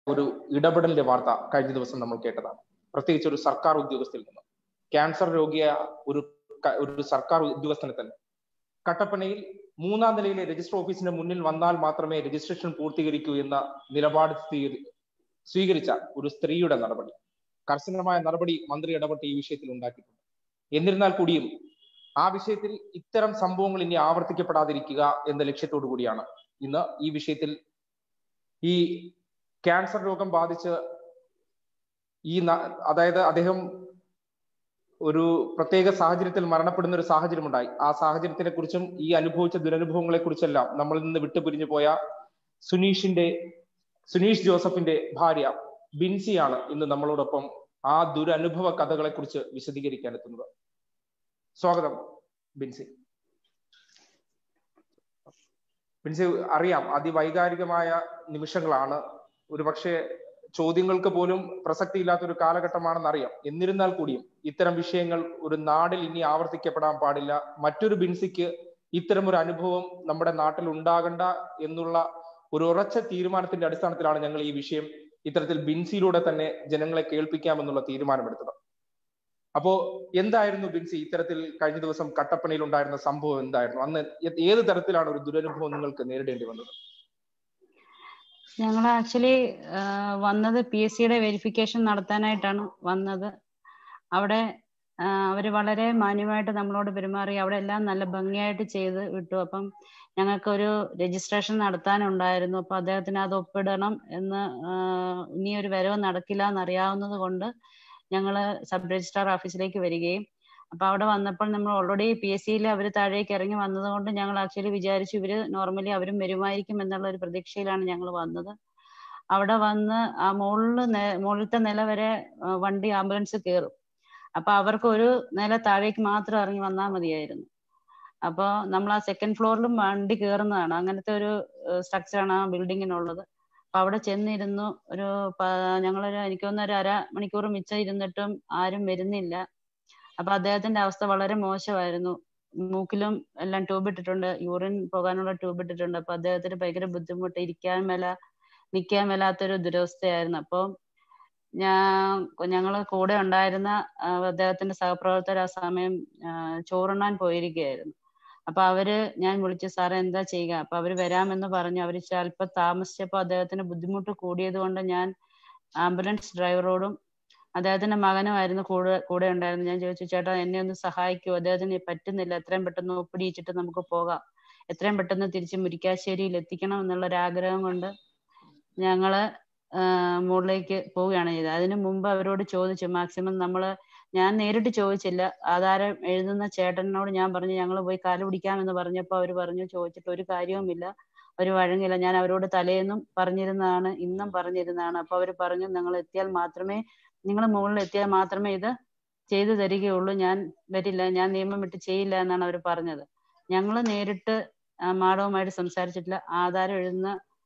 ഒരു ഇടപെടലിന്റെ വാർത്ത കഴിഞ്ഞ ദിവസം നമ്മൾ കേട്ടതാണ് പ്രത്യേകിച്ച് ഒരു സർക്കാർ ഉദ്യോഗസ്ഥരിൽ നിന്ന് ക്യാൻസർ രോഗിയ ഒരു ഒരു സർക്കാർ ഉദ്യോഗസ്ഥനെ തന്നെ കട്ടപ്പനയിൽ മൂന്നാം നിലയിലെ രജിസ്റ്റർ ഓഫീസിന്റെ മുന്നിൽ വന്നാൽ മാത്രമേ രജിസ്ട്രേഷൻ പൂർത്തീകരിക്കൂ എന്ന നിലപാട് സ്വീകരിച്ച ഒരു സ്ത്രീയുടെ നടപടി കർശനമായ നടപടി മന്ത്രി ഇടപെട്ട് ഈ വിഷയത്തിൽ ഉണ്ടാക്കിയിട്ടുണ്ട് എന്നിരുന്നാൽ കൂടിയും ആ വിഷയത്തിൽ ഇത്തരം സംഭവങ്ങൾ ഇനി ആവർത്തിക്കപ്പെടാതിരിക്കുക എന്ന ലക്ഷ്യത്തോടു കൂടിയാണ് ഇന്ന് ഈ വിഷയത്തിൽ ഈ ക്യാൻസർ രോഗം ബാധിച്ച് ഈ അതായത് അദ്ദേഹം ഒരു പ്രത്യേക സാഹചര്യത്തിൽ മരണപ്പെടുന്ന ഒരു സാഹചര്യം ഉണ്ടായി ആ സാഹചര്യത്തിനെ കുറിച്ചും ഈ അനുഭവിച്ച ദുരനുഭവങ്ങളെ കുറിച്ചെല്ലാം നമ്മളിൽ നിന്ന് വിട്ടുപിരിഞ്ഞു പോയ സുനീഷിന്റെ സുനീഷ് ജോസഫിന്റെ ഭാര്യ ബിൻസിയാണ് ഇന്ന് നമ്മളോടൊപ്പം ആ ദുരനുഭവ കഥകളെ കുറിച്ച് വിശദീകരിക്കാൻ എത്തുന്നത് സ്വാഗതം ബിൻസി ബിൻസി അറിയാം അതിവൈകാരികമായ നിമിഷങ്ങളാണ് ഒരുപക്ഷെ ചോദ്യങ്ങൾക്ക് പോലും പ്രസക്തിയില്ലാത്ത ഒരു കാലഘട്ടമാണെന്ന് അറിയാം എന്നിരുന്നാൽ കൂടിയും ഇത്തരം വിഷയങ്ങൾ ഒരു നാടിൽ ഇനി ആവർത്തിക്കപ്പെടാൻ പാടില്ല മറ്റൊരു ബിൻസിക്ക് ഇത്തരം ഒരു അനുഭവം നമ്മുടെ നാട്ടിൽ ഉണ്ടാകണ്ട എന്നുള്ള ഒരു ഉറച്ച തീരുമാനത്തിന്റെ അടിസ്ഥാനത്തിലാണ് ഞങ്ങൾ ഈ വിഷയം ഇത്തരത്തിൽ ബിൻസിയിലൂടെ തന്നെ ജനങ്ങളെ കേൾപ്പിക്കാമെന്നുള്ള തീരുമാനമെടുത്തത് അപ്പോ എന്തായിരുന്നു ബിൻസി ഇത്തരത്തിൽ കഴിഞ്ഞ ദിവസം കട്ടപ്പനയിൽ ഉണ്ടായിരുന്ന സംഭവം എന്തായിരുന്നു അന്ന് ഏത് തരത്തിലാണ് ഒരു ദുരനുഭവം നിങ്ങൾക്ക് നേരിടേണ്ടി വന്നത് ഞങ്ങൾ ആക്ച്വലി വന്നത് പി എസ് സിയുടെ വെരിഫിക്കേഷൻ നടത്താനായിട്ടാണ് വന്നത് അവിടെ അവർ വളരെ മാന്യമായിട്ട് നമ്മളോട് പെരുമാറി അവിടെ എല്ലാം നല്ല ഭംഗിയായിട്ട് ചെയ്ത് വിട്ടു അപ്പം ഞങ്ങൾക്കൊരു രജിസ്ട്രേഷൻ നടത്താനുണ്ടായിരുന്നു അപ്പൊ അദ്ദേഹത്തിന് അത് ഒപ്പിടണം എന്ന് ഇനി ഒരു വരവ് നടക്കില്ല എന്നറിയാവുന്നത് കൊണ്ട് ഞങ്ങൾ സബ് രജിസ്ട്രാർ ഓഫീസിലേക്ക് വരികയും അപ്പൊ അവിടെ വന്നപ്പോൾ നമ്മൾ ഓൾറെഡി പി എസ് സിയിൽ അവർ താഴേക്ക് ഇറങ്ങി വന്നത് കൊണ്ട് ഞങ്ങൾ ആക്ച്വലി വിചാരിച്ചു ഇവര് നോർമലി അവരും വരുമായിരിക്കും എന്നുള്ള ഒരു പ്രതീക്ഷയിലാണ് ഞങ്ങൾ വന്നത് അവിടെ വന്ന് ആ മുകളിൽ മുകളിലത്തെ നില വരെ വണ്ടി ആംബുലൻസ് കയറും അപ്പൊ അവർക്ക് ഒരു നില താഴേക്ക് മാത്രം ഇറങ്ങി വന്നാൽ മതിയായിരുന്നു അപ്പോൾ നമ്മൾ ആ സെക്കൻഡ് ഫ്ലോറിലും വണ്ടി കയറുന്നതാണ് അങ്ങനത്തെ ഒരു സ്ട്രക്ചറാണ് ആ ബിൽഡിങ്ങിനുള്ളത് അപ്പൊ അവിടെ ചെന്നിരുന്നു ഒരു ഞങ്ങളൊരു എനിക്ക് തോന്നുന്ന ഒരു അര മണിക്കൂർ മിച്ചം ഇരുന്നിട്ടും ആരും വരുന്നില്ല അപ്പൊ അദ്ദേഹത്തിന്റെ അവസ്ഥ വളരെ മോശമായിരുന്നു മൂക്കിലും എല്ലാം ട്യൂബ് ഇട്ടിട്ടുണ്ട് യൂറിൻ പോകാനുള്ള ട്യൂബ് ഇട്ടിട്ടുണ്ട് അപ്പൊ അദ്ദേഹത്തിന് ഭയങ്കര ബുദ്ധിമുട്ട് ഇരിക്കാൻ മേല നിൽക്കാൻ മേലാത്തൊരു ദുരവസ്ഥയായിരുന്നു അപ്പോൾ ഞാൻ ഞങ്ങൾ കൂടെ ഉണ്ടായിരുന്ന അദ്ദേഹത്തിന്റെ സഹപ്രവർത്തകർ ആ സമയം ചോറുണ്ണാൻ പോയിരിക്കുകയായിരുന്നു അപ്പൊ അവര് ഞാൻ വിളിച്ചു സാറേ എന്താ ചെയ്യുക അപ്പൊ അവര് വരാമെന്ന് പറഞ്ഞു അവര് അല്പം താമസിച്ചപ്പോ അദ്ദേഹത്തിന് ബുദ്ധിമുട്ട് കൂടിയത് കൊണ്ട് ഞാൻ ആംബുലൻസ് ഡ്രൈവറോടും അദ്ദേഹത്തിന്റെ മകനുമായിരുന്നു കൂടെ കൂടെ ഉണ്ടായിരുന്നു ഞാൻ ചോദിച്ചു ചേട്ടാ എന്നെ ഒന്ന് സഹായിക്കൂ അദ്ദേഹത്തിന് പറ്റുന്നില്ല എത്രയും പെട്ടെന്ന് ഒപ്പിടിയിച്ചിട്ട് നമുക്ക് പോകാം എത്രയും പെട്ടെന്ന് തിരിച്ച് മുരിക്കാശ്ശേരിയിൽ എത്തിക്കണം എന്നുള്ള ഒരു ആഗ്രഹം കൊണ്ട് ഞങ്ങള് മുകളിലേക്ക് പോവുകയാണ് ചെയ്തത് അതിനു മുമ്പ് അവരോട് ചോദിച്ചു മാക്സിമം നമ്മള് ഞാൻ നേരിട്ട് ചോദിച്ചില്ല ആധാരം എഴുതുന്ന ചേട്ടനോട് ഞാൻ പറഞ്ഞു ഞങ്ങൾ പോയി കാല് പിടിക്കാമെന്ന് പറഞ്ഞപ്പോൾ അവർ പറഞ്ഞു ചോദിച്ചിട്ട് ഒരു കാര്യവുമില്ല അവർ വഴങ്ങില്ല ഞാൻ അവരോട് തലേന്നും പറഞ്ഞിരുന്നതാണ് ഇന്നും പറഞ്ഞിരുന്നതാണ് അപ്പൊ അവർ പറഞ്ഞു നിങ്ങൾ എത്തിയാൽ മാത്രമേ നിങ്ങൾ മുകളിൽ എത്തിയാൽ മാത്രമേ ഇത് ചെയ്തു തരികയുള്ളൂ ഞാൻ വരില്ല ഞാൻ നിയമം വിട്ട് ചെയ്യില്ല എന്നാണ് അവർ പറഞ്ഞത് ഞങ്ങൾ നേരിട്ട് മാഡവുമായിട്ട് സംസാരിച്ചിട്ടില്ല ആധാരം എഴുതുന്ന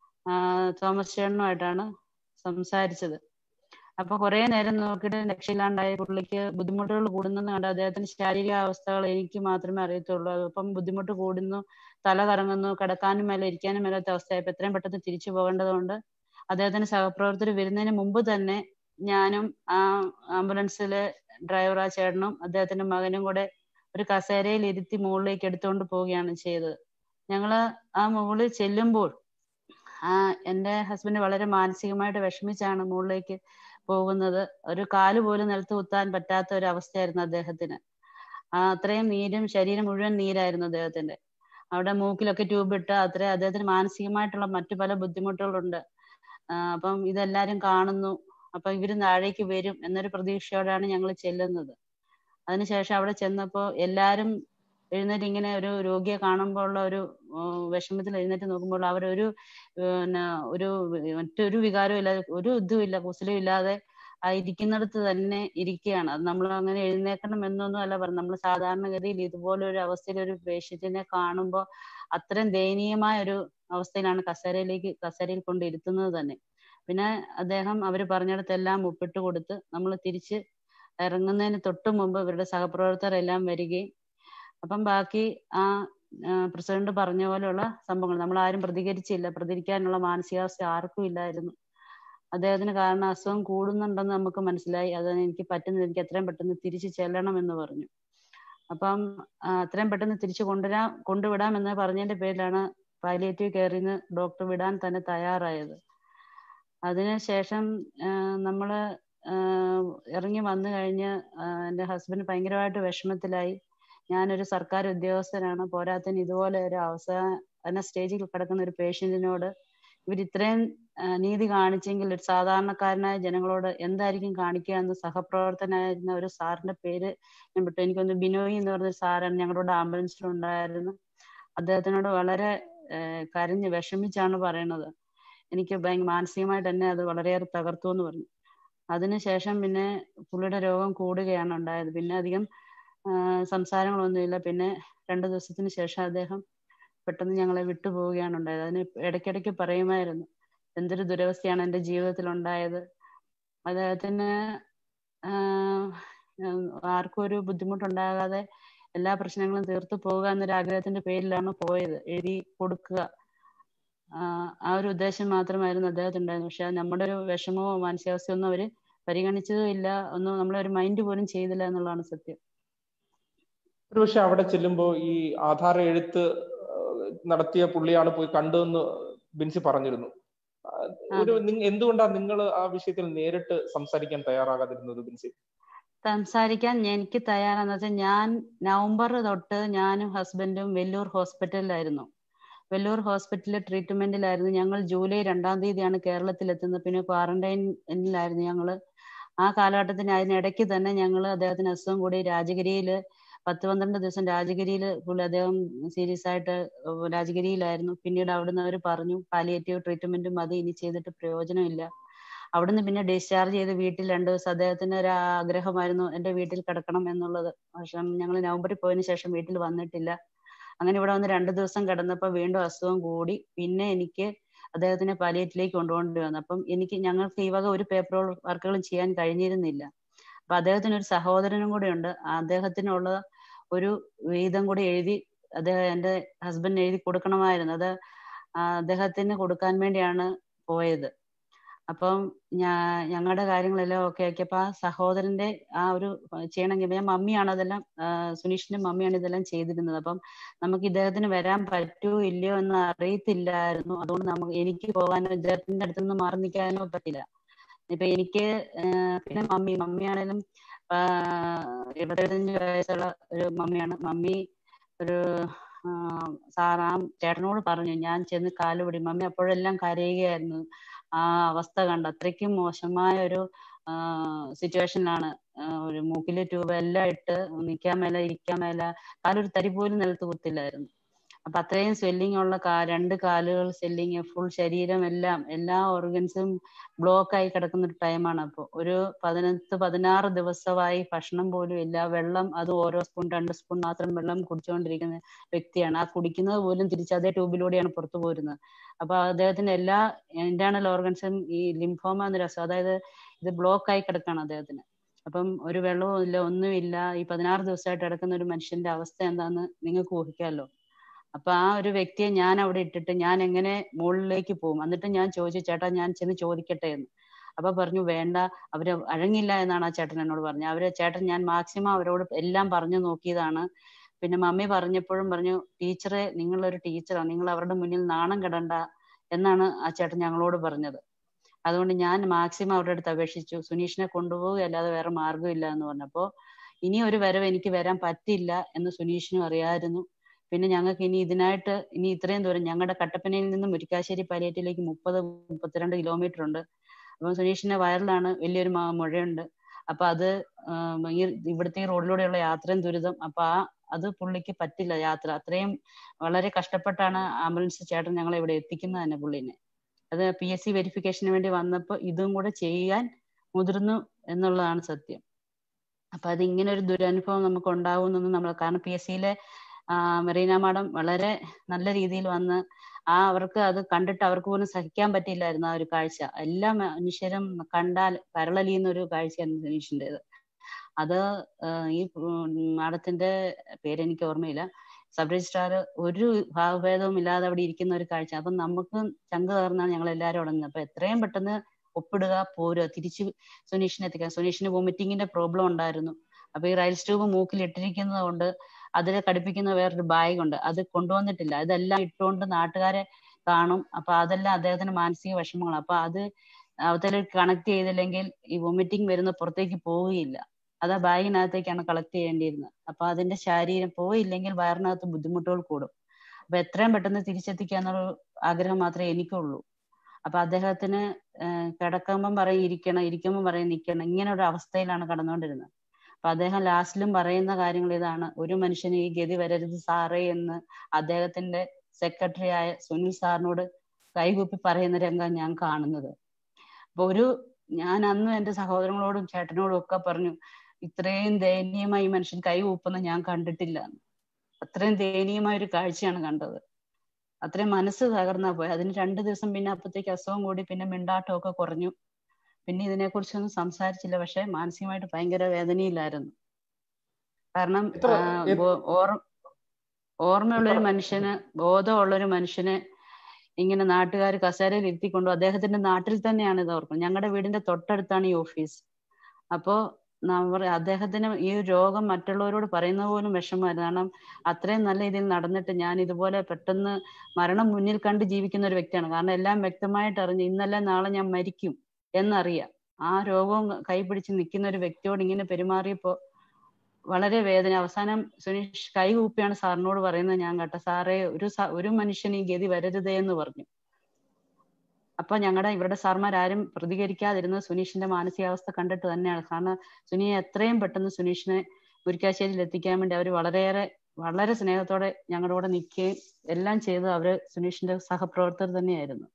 തോമസ് ചേട്ടനുമായിട്ടാണ് സംസാരിച്ചത് അപ്പൊ കുറെ നേരം നോക്കിയിട്ട് രക്ഷയില്ലാണ്ടായ പുള്ളിക്ക് ബുദ്ധിമുട്ടുകൾ കൂടുന്നത് കണ്ട് അദ്ദേഹത്തിന്റെ ശാരീരിക അവസ്ഥകൾ എനിക്ക് മാത്രമേ അറിയത്തുള്ളൂ അപ്പം ബുദ്ധിമുട്ട് കൂടുന്നു തല കറങ്ങുന്നു കിടക്കാനും മേലെ ഇരിക്കാനും മേലാത്ത അവസ്ഥയായപ്പോ എത്രയും പെട്ടെന്ന് തിരിച്ചു പോകേണ്ടതുകൊണ്ട് അദ്ദേഹത്തിന്റെ സഹപ്രവർത്തകർ വരുന്നതിന് മുമ്പ് തന്നെ ഞാനും ആ ആംബുലൻസിലെ ഡ്രൈവർ ആ ചേട്ടനും അദ്ദേഹത്തിന്റെ മകനും കൂടെ ഒരു കസേരയിൽ ഇരുത്തി മുകളിലേക്ക് എടുത്തുകൊണ്ട് പോവുകയാണ് ചെയ്തത് ഞങ്ങള് ആ മുകളിൽ ചെല്ലുമ്പോൾ ആ എൻ്റെ ഹസ്ബൻഡ് വളരെ മാനസികമായിട്ട് വിഷമിച്ചാണ് മുകളിലേക്ക് പോകുന്നത് ഒരു കാല് പോലും നിലത്ത് കുത്താൻ പറ്റാത്ത ഒരു അവസ്ഥയായിരുന്നു അദ്ദേഹത്തിന് ആ അത്രയും നീരും ശരീരം മുഴുവൻ നീരായിരുന്നു അദ്ദേഹത്തിന്റെ അവിടെ മൂക്കിലൊക്കെ ട്യൂബ് ഇട്ട് അത്രയും അദ്ദേഹത്തിന് മാനസികമായിട്ടുള്ള മറ്റു പല ബുദ്ധിമുട്ടുകളുണ്ട് അപ്പം ഇതെല്ലാരും കാണുന്നു അപ്പൊ ഇവര് താഴേക്ക് വരും എന്നൊരു പ്രതീക്ഷയോടെയാണ് ഞങ്ങൾ ചെല്ലുന്നത് അതിനുശേഷം അവിടെ ചെന്നപ്പോ എല്ലാരും എഴുന്നേറ്റ് ഇങ്ങനെ ഒരു രോഗിയെ കാണുമ്പോൾ ഉള്ള ഒരു വിഷമത്തിൽ എഴുന്നേറ്റ് നോക്കുമ്പോൾ അവരൊരു പിന്നെ ഒരു മറ്റൊരു വികാരവും ഇല്ലാതെ ഒരു ഇതും ഇല്ല കുസലും ഇല്ലാതെ ആ ഇരിക്കുന്നിടത്ത് തന്നെ ഇരിക്കുകയാണ് അത് നമ്മൾ അങ്ങനെ എഴുന്നേക്കണം എന്നൊന്നും അല്ല പറഞ്ഞു നമ്മൾ സാധാരണഗതിയിൽ ഇതുപോലെ ഒരു അവസ്ഥയിൽ ഒരു പേഷ്യന്റിനെ കാണുമ്പോൾ അത്രയും ദയനീയമായ ഒരു അവസ്ഥയിലാണ് കസേരയിലേക്ക് കസേരയിൽ കൊണ്ട് ഇരുത്തുന്നത് തന്നെ പിന്നെ അദ്ദേഹം അവർ പറഞ്ഞിടത്തെല്ലാം ഒപ്പിട്ട് കൊടുത്ത് നമ്മൾ തിരിച്ച് ഇറങ്ങുന്നതിന് തൊട്ട് മുമ്പ് ഇവരുടെ സഹപ്രവർത്തകർ എല്ലാം വരികയും അപ്പം ബാക്കി ആ പ്രസിഡന്റ് പറഞ്ഞ പോലെയുള്ള സംഭവങ്ങൾ നമ്മൾ ആരും പ്രതികരിച്ചില്ല പ്രതികരിക്കാനുള്ള മാനസികാവസ്ഥ ആർക്കും ഇല്ലായിരുന്നു അദ്ദേഹത്തിന് കാരണം അസുഖം കൂടുന്നുണ്ടെന്ന് നമുക്ക് മനസ്സിലായി അത് എനിക്ക് പറ്റുന്നില്ല എനിക്ക് എത്രയും പെട്ടെന്ന് തിരിച്ചു ചെല്ലണം എന്ന് പറഞ്ഞു അപ്പം അത്രയും പെട്ടെന്ന് തിരിച്ചു കൊണ്ടുവരാം കൊണ്ടുവിടാം എന്ന് പറഞ്ഞതിന്റെ പേരിലാണ് പാലിയേറ്റീവ് കെയറിൽ നിന്ന് ഡോക്ടർ വിടാൻ തന്നെ തയ്യാറായത് അതിനുശേഷം നമ്മൾ ഇറങ്ങി വന്നു കഴിഞ്ഞ് എൻ്റെ ഹസ്ബൻഡ് ഭയങ്കരമായിട്ട് വിഷമത്തിലായി ഞാനൊരു സർക്കാർ ഉദ്യോഗസ്ഥനാണ് പോരാത്തിന് ഇതുപോലെ ഒരു അവസാന സ്റ്റേജിൽ കിടക്കുന്ന ഒരു പേഷ്യന്റിനോട് ഇവർ ഇത്രയും നീതി കാണിച്ചെങ്കിൽ ഒരു സാധാരണക്കാരനായ ജനങ്ങളോട് എന്തായിരിക്കും കാണിക്കുക എന്ന് സഹപ്രവർത്തനായിരുന്ന ഒരു സാറിന്റെ പേര് ഞാൻ വിട്ടു എനിക്കൊന്ന് ബിനോയ് എന്ന് പറഞ്ഞ സാറാണ് ഞങ്ങളുടെ ആംബുലൻസിലുണ്ടായിരുന്നു അദ്ദേഹത്തിനോട് വളരെ കരഞ്ഞ് വിഷമിച്ചാണ് പറയണത് എനിക്ക് ഭയങ്കര മാനസികമായിട്ട് തന്നെ അത് വളരെയേറെ തകർത്തു എന്ന് പറഞ്ഞു അതിനുശേഷം പിന്നെ പുള്ളിയുടെ രോഗം കൂടുകയാണ് ഉണ്ടായത് പിന്നെ അധികം സംസാരങ്ങളൊന്നുമില്ല പിന്നെ രണ്ടു ദിവസത്തിന് ശേഷം അദ്ദേഹം പെട്ടെന്ന് ഞങ്ങളെ വിട്ടുപോവുകയാണ് ഉണ്ടായത് അതിന് ഇടയ്ക്കിടയ്ക്ക് പറയുമായിരുന്നു എന്തൊരു ദുരവസ്ഥയാണ് എൻ്റെ ജീവിതത്തിൽ ഉണ്ടായത് അദ്ദേഹത്തിന് ആർക്കും ഒരു ബുദ്ധിമുട്ടുണ്ടാകാതെ എല്ലാ പ്രശ്നങ്ങളും തീർത്തു പോകുക എന്നൊരു ആഗ്രഹത്തിന്റെ പേരിലാണ് പോയത് എഴുതി കൊടുക്കുക ആ ഒരു ഉദ്ദേശം മാത്രമായിരുന്നു അദ്ദേഹത്തിനുണ്ടായിരുന്നു പക്ഷെ നമ്മുടെ ഒരു വിഷമമോ മാനസികാവസ്ഥയോ ഒന്നും അവര് പരിഗണിച്ചതും ഇല്ല ഒന്നും നമ്മളെ ഒരു മൈൻഡ് പോലും ചെയ്തില്ല എന്നുള്ളതാണ് സത്യം ഒരുപക്ഷെ അവിടെ ചെല്ലുമ്പോൾ ഈ ആധാർ എഴുത്ത് നടത്തിയ പുള്ളിയാണ് പോയി കണ്ടതെന്ന് ബിൻസി പറഞ്ഞിരുന്നു ഒരു എന്തുകൊണ്ടാണ് നിങ്ങൾ ആ വിഷയത്തിൽ നേരിട്ട് സംസാരിക്കാൻ തയ്യാറാകാതിരുന്നത് ബിൻസി സംസാരിക്കാൻ എനിക്ക് തയ്യാറാന്ന് വെച്ചാൽ ഞാൻ നവംബർ തൊട്ട് ഞാനും ഹസ്ബൻഡും വെല്ലൂർ ഹോസ്പിറ്റലിലായിരുന്നു വെല്ലൂർ ഹോസ്പിറ്റലിൽ ട്രീറ്റ്മെന്റിലായിരുന്നു ഞങ്ങൾ ജൂലൈ രണ്ടാം തീയതിയാണ് കേരളത്തിൽ എത്തുന്നത് പിന്നെ ക്വാറന്റൈനിലായിരുന്നു ഞങ്ങൾ ആ കാലഘട്ടത്തിന് അതിനിടയ്ക്ക് തന്നെ ഞങ്ങൾ അദ്ദേഹത്തിന് അസുഖം കൂടി രാജഗിരിയിൽ പത്ത് പന്ത്രണ്ട് ദിവസം രാജഗിരിയിൽ പുള്ളി അദ്ദേഹം സീരിയസ് ആയിട്ട് രാജഗിരിയിലായിരുന്നു പിന്നീട് അവിടുന്ന് അവർ പറഞ്ഞു പാലിയേറ്റീവ് ട്രീറ്റ്മെന്റ് മതി ഇനി ചെയ്തിട്ട് പ്രയോജനമില്ല അവിടുന്ന് പിന്നെ ഡിസ്ചാർജ് ചെയ്ത് വീട്ടിൽ രണ്ടു ദിവസം അദ്ദേഹത്തിന് ഒരു ആഗ്രഹമായിരുന്നു എൻ്റെ വീട്ടിൽ കിടക്കണം എന്നുള്ളത് പക്ഷെ ഞങ്ങൾ നവംബറിൽ പോയതിനു ശേഷം വീട്ടിൽ വന്നിട്ടില്ല അങ്ങനെ ഇവിടെ വന്ന് രണ്ടു ദിവസം കിടന്നപ്പോൾ വീണ്ടും അസുഖം കൂടി പിന്നെ എനിക്ക് അദ്ദേഹത്തിനെ പാലിയേറ്റിലേക്ക് കൊണ്ടുപോകേണ്ടി വന്നു അപ്പം എനിക്ക് ഞങ്ങൾക്ക് ഈ വക ഒരു പേപ്പർ വർക്കുകളും ചെയ്യാൻ കഴിഞ്ഞിരുന്നില്ല അപ്പൊ അദ്ദേഹത്തിന് ഒരു സഹോദരനും കൂടെ ഉണ്ട് അദ്ദേഹത്തിനുള്ള ഒരു വീതം കൂടി എഴുതി അദ്ദേഹം എൻ്റെ ഹസ്ബൻഡ് എഴുതി കൊടുക്കണമായിരുന്നു അത് അദ്ദേഹത്തിന് കൊടുക്കാൻ വേണ്ടിയാണ് പോയത് അപ്പം ഞാ ഞങ്ങളുടെ കാര്യങ്ങളെല്ലാം ഓക്കെ ആക്കിയപ്പോ ആ സഹോദരന്റെ ആ ഒരു ചെയ്യണമെങ്കിൽ ഞാൻ മമ്മിയാണ് അതെല്ലാം സുനീഷിന്റെ മമ്മിയാണ് ഇതെല്ലാം ചെയ്തിരുന്നത് അപ്പം നമുക്ക് ഇദ്ദേഹത്തിന് വരാൻ പറ്റുമോ ഇല്ലയോ എന്ന് അറിയത്തില്ലായിരുന്നു അതുകൊണ്ട് നമുക്ക് എനിക്ക് പോകാനോ ഇദ്ദേഹത്തിന്റെ അടുത്ത് നിന്ന് മാറി നിൽക്കാനോ പറ്റില്ല ഇപ്പൊ എനിക്ക് പിന്നെ മമ്മി മമ്മിയാണേലും എഴുപത്തഞ്ച് വയസ്സുള്ള ഒരു മമ്മിയാണ് മമ്മി ഒരു സാറാം ചേട്ടനോട് പറഞ്ഞു ഞാൻ ചെന്ന് കാലുപിടി മമ്മി അപ്പോഴെല്ലാം കരയുകയായിരുന്നു ആ അവസ്ഥ കണ്ട് അത്രയ്ക്കും മോശമായ ഒരു സിറ്റുവേഷനിലാണ് ഒരു മൂക്കിലെ ട്യൂബ് എല്ലാം ഇട്ട് നിൽക്കാൻ മേല ഇരിക്കാൻ മേല കാലൊരു തരി പോലും നിലത്ത് കുത്തില്ലായിരുന്നു അപ്പൊ അത്രയും സ്വെല്ലിംഗ് ഉള്ള കാ രണ്ട് കാലുകൾ സ്വെല്ലിങ് ഫുൾ ശരീരം എല്ലാം എല്ലാ ഓർഗൻസും ബ്ലോക്ക് ആയി കിടക്കുന്ന ഒരു ടൈമാണ് അപ്പോൾ ഒരു പതിനെട്ട് പതിനാറ് ദിവസമായി ഭക്ഷണം പോലും ഇല്ല വെള്ളം അത് ഓരോ സ്പൂൺ രണ്ട് സ്പൂൺ മാത്രം വെള്ളം കുടിച്ചുകൊണ്ടിരിക്കുന്ന വ്യക്തിയാണ് ആ കുടിക്കുന്നത് പോലും തിരിച്ച് അതേ ട്യൂബിലൂടെയാണ് പുറത്തു പോരുന്നത് അപ്പൊ അദ്ദേഹത്തിന്റെ എല്ലാ ഇന്റേണൽ ഓർഗൻസും ഈ ലിംഫോമ എന്നൊരു അസുഖം അതായത് ഇത് ബ്ലോക്ക് ആയി കിടക്കാണ് അദ്ദേഹത്തിന് അപ്പം ഒരു വെള്ളവും ഇല്ല ഒന്നുമില്ല ഈ പതിനാറ് ദിവസമായിട്ട് കിടക്കുന്ന ഒരു മനുഷ്യന്റെ അവസ്ഥ എന്താന്ന് നിങ്ങൾക്ക് ഊഹിക്കാമല്ലോ അപ്പൊ ആ ഒരു വ്യക്തിയെ ഞാൻ അവിടെ ഇട്ടിട്ട് ഞാൻ എങ്ങനെ മുകളിലേക്ക് പോകും എന്നിട്ട് ഞാൻ ചോദിച്ചു ചേട്ടാ ഞാൻ ചെന്ന് ചോദിക്കട്ടെ എന്ന് അപ്പൊ പറഞ്ഞു വേണ്ട അവര് അഴങ്ങില്ല എന്നാണ് ആ ചേട്ടൻ എന്നോട് പറഞ്ഞത് അവര് ചേട്ടൻ ഞാൻ മാക്സിമം അവരോട് എല്ലാം പറഞ്ഞു നോക്കിയതാണ് പിന്നെ മമ്മി പറഞ്ഞപ്പോഴും പറഞ്ഞു ടീച്ചറെ നിങ്ങളൊരു ടീച്ചറാണ് നിങ്ങൾ അവരുടെ മുന്നിൽ നാണം കെടണ്ട എന്നാണ് ആ ചേട്ടൻ ഞങ്ങളോട് പറഞ്ഞത് അതുകൊണ്ട് ഞാൻ മാക്സിമം അവരുടെ അടുത്ത് അപേക്ഷിച്ചു സുനീഷിനെ കൊണ്ടുപോവുകയല്ലാതെ വേറെ മാർഗ്ഗമില്ല എന്ന് പറഞ്ഞപ്പോ ഇനി ഒരു വരവ് എനിക്ക് വരാൻ പറ്റില്ല എന്ന് സുനീഷിനും അറിയാമായിരുന്നു പിന്നെ ഞങ്ങൾക്ക് ഇനി ഇതിനായിട്ട് ഇനി ഇത്രയും ദൂരം ഞങ്ങളുടെ കട്ടപ്പനയിൽ നിന്നും മുരിക്കാശ്ശേരി പാലിയേറ്റിലേക്ക് മുപ്പത് മുപ്പത്തിരണ്ട് കിലോമീറ്റർ ഉണ്ട് അപ്പം സുനീഷിന്റെ വയറിലാണ് വലിയൊരു മുഴയുണ്ട് അപ്പൊ അത് ഈ ഇവിടുത്തെ ഈ റോഡിലൂടെയുള്ള യാത്രയും ദുരിതം അപ്പൊ ആ അത് പുള്ളിക്ക് പറ്റില്ല യാത്ര അത്രയും വളരെ കഷ്ടപ്പെട്ടാണ് ആംബുലൻസ് ചേട്ടൻ ഞങ്ങളെ ഇവിടെ എത്തിക്കുന്നത് തന്നെ പുള്ളിനെ അത് പി എസ് സി വെരിഫിക്കേഷന് വേണ്ടി വന്നപ്പോൾ ഇതും കൂടെ ചെയ്യാൻ മുതിർന്നു എന്നുള്ളതാണ് സത്യം അപ്പൊ അത് ഇങ്ങനെ ഒരു ദുരനുഭവം നമുക്ക് ഉണ്ടാവുമെന്നൊന്നും നമ്മൾ കാരണം പി എസ് സിയിലെ മെറീന മാഡം വളരെ നല്ല രീതിയിൽ വന്ന് ആ അവർക്ക് അത് കണ്ടിട്ട് അവർക്ക് പോലും സഹിക്കാൻ പറ്റിയില്ലായിരുന്നു ആ ഒരു കാഴ്ച എല്ലാ മനുഷ്യരും കണ്ടാൽ കരളലിയുന്ന ഒരു കാഴ്ചയായിരുന്നു സുനീഷിൻ്റെത് അത് ഈ മാഡത്തിന്റെ പേരെനിക്ക് ഓർമ്മയില്ല സബ് രജിസ്ട്രാർ ഒരു ഭാവഭേദവും ഇല്ലാതെ അവിടെ ഇരിക്കുന്ന ഒരു കാഴ്ച അപ്പൊ നമുക്ക് ചങ്ക് കയറുന്നാണ് ഞങ്ങൾ എല്ലാവരും ഉടങ്ങുന്നത് അപ്പൊ എത്രയും പെട്ടെന്ന് ഒപ്പിടുക പോരുക തിരിച്ച് സുനീഷിനെ എത്തിക്കുക സുനീഷിന് വൊമിറ്റിങ്ങിന്റെ പ്രോബ്ലം ഉണ്ടായിരുന്നു അപ്പൊ ഈ റൈൽസ് ട്യൂബ് മൂക്കിൽ ഇട്ടിരിക്കുന്നത് കൊണ്ട് അതിൽ ഘടിപ്പിക്കുന്ന വേറൊരു ബാഗ് ഉണ്ട് അത് കൊണ്ടുവന്നിട്ടില്ല ഇതെല്ലാം ഇട്ടുകൊണ്ട് നാട്ടുകാരെ കാണും അപ്പൊ അതെല്ലാം അദ്ദേഹത്തിന് മാനസിക വിഷമങ്ങൾ അപ്പൊ അത് അവത്തിൽ കണക്ട് ചെയ്തില്ലെങ്കിൽ ഈ വൊമിറ്റിംഗ് വരുന്ന പുറത്തേക്ക് പോവുകയില്ല അത് ആ ബാഗിനകത്തേക്കാണ് കളക്ട് ചെയ്യേണ്ടിയിരുന്നത് അപ്പൊ അതിന്റെ ശരീരം പോയില്ലെങ്കിൽ വയറിനകത്ത് ബുദ്ധിമുട്ടുകൾ കൂടും അപ്പൊ എത്രയും പെട്ടെന്ന് തിരിച്ചെത്തിക്കാന്നുള്ള ആഗ്രഹം മാത്രമേ എനിക്കുള്ളൂ അപ്പൊ അദ്ദേഹത്തിന് കിടക്കുമ്പം പറയും ഇരിക്കണം ഇരിക്കുമ്പം പറയും നിൽക്കണം ഇങ്ങനെ ഒരു അവസ്ഥയിലാണ് കടന്നുകൊണ്ടിരുന്നത് അപ്പൊ അദ്ദേഹം ലാസ്റ്റിലും പറയുന്ന കാര്യങ്ങൾ ഇതാണ് ഒരു മനുഷ്യന് ഈ ഗതി വരരുത് സാറേ എന്ന് അദ്ദേഹത്തിന്റെ സെക്രട്ടറി ആയ സുനിൽ സാറിനോട് കൈകൂപ്പി പറയുന്ന രംഗം ഞാൻ കാണുന്നത് അപ്പൊ ഒരു ഞാൻ അന്ന് എന്റെ സഹോദരങ്ങളോടും ചേട്ടനോടും ഒക്കെ പറഞ്ഞു ഇത്രയും ദയനീയമായി മനുഷ്യൻ കൈ കൂപ്പുന്ന ഞാൻ കണ്ടിട്ടില്ല അത്രയും ദയനീയമായ ഒരു കാഴ്ചയാണ് കണ്ടത് അത്രയും മനസ്സ് തകർന്നാ പോയി അതിന് രണ്ടു ദിവസം പിന്നെ അപ്പത്തേക്ക് അസുഖം കൂടി പിന്നെ മിണ്ടാട്ടം ഒക്കെ കുറഞ്ഞു പിന്നെ ഇതിനെക്കുറിച്ചൊന്നും സംസാരിച്ചില്ല പക്ഷെ മാനസികമായിട്ട് ഭയങ്കര വേദനയിലായിരുന്നു കാരണം ഓർമ്മയുള്ളൊരു മനുഷ്യന് ബോധമുള്ളൊരു മനുഷ്യന് ഇങ്ങനെ നാട്ടുകാർ കസേരയിൽ ഇരുത്തിക്കൊണ്ടു അദ്ദേഹത്തിന്റെ നാട്ടിൽ തന്നെയാണ് ഇത് ഓർക്കുന്നത് ഞങ്ങളുടെ വീടിന്റെ തൊട്ടടുത്താണ് ഈ ഓഫീസ് അപ്പോ നമ്മൾ അദ്ദേഹത്തിന് ഈ രോഗം മറ്റുള്ളവരോട് പറയുന്ന പോലും വിഷമമായിരുന്നു കാരണം അത്രയും നല്ല രീതിയിൽ നടന്നിട്ട് ഞാൻ ഇതുപോലെ പെട്ടെന്ന് മരണം മുന്നിൽ കണ്ട് ജീവിക്കുന്ന ഒരു വ്യക്തിയാണ് കാരണം എല്ലാം വ്യക്തമായിട്ട് അറിഞ്ഞു ഇന്നല്ല നാളെ ഞാൻ മരിക്കും എന്നറിയാം ആ രോഗവും കൈപിടിച്ച് നിൽക്കുന്ന ഒരു വ്യക്തിയോട് ഇങ്ങനെ പെരുമാറിയപ്പോ വളരെ വേദന അവസാനം സുനീഷ് കൈകൂപ്പിയാണ് സാറിനോട് പറയുന്നത് ഞാൻ കേട്ട സാറേ ഒരു ഒരു മനുഷ്യന് ഈ ഗതി വരരുതേ എന്ന് പറഞ്ഞു അപ്പൊ ഞങ്ങളുടെ ഇവരുടെ സാർമാരാരും പ്രതികരിക്കാതിരുന്നത് സുനീഷിന്റെ മാനസികാവസ്ഥ കണ്ടിട്ട് തന്നെയാണ് കാരണം സുനിയെ എത്രയും പെട്ടെന്ന് സുനീഷിനെ മുരിക്കാശ്ശേരിയിൽ എത്തിക്കാൻ വേണ്ടി അവർ വളരെയേറെ വളരെ സ്നേഹത്തോടെ ഞങ്ങളുടെ കൂടെ നിൽക്കുകയും എല്ലാം ചെയ്ത് അവര് സുനീഷിന്റെ സഹപ്രവർത്തകർ തന്നെയായിരുന്നു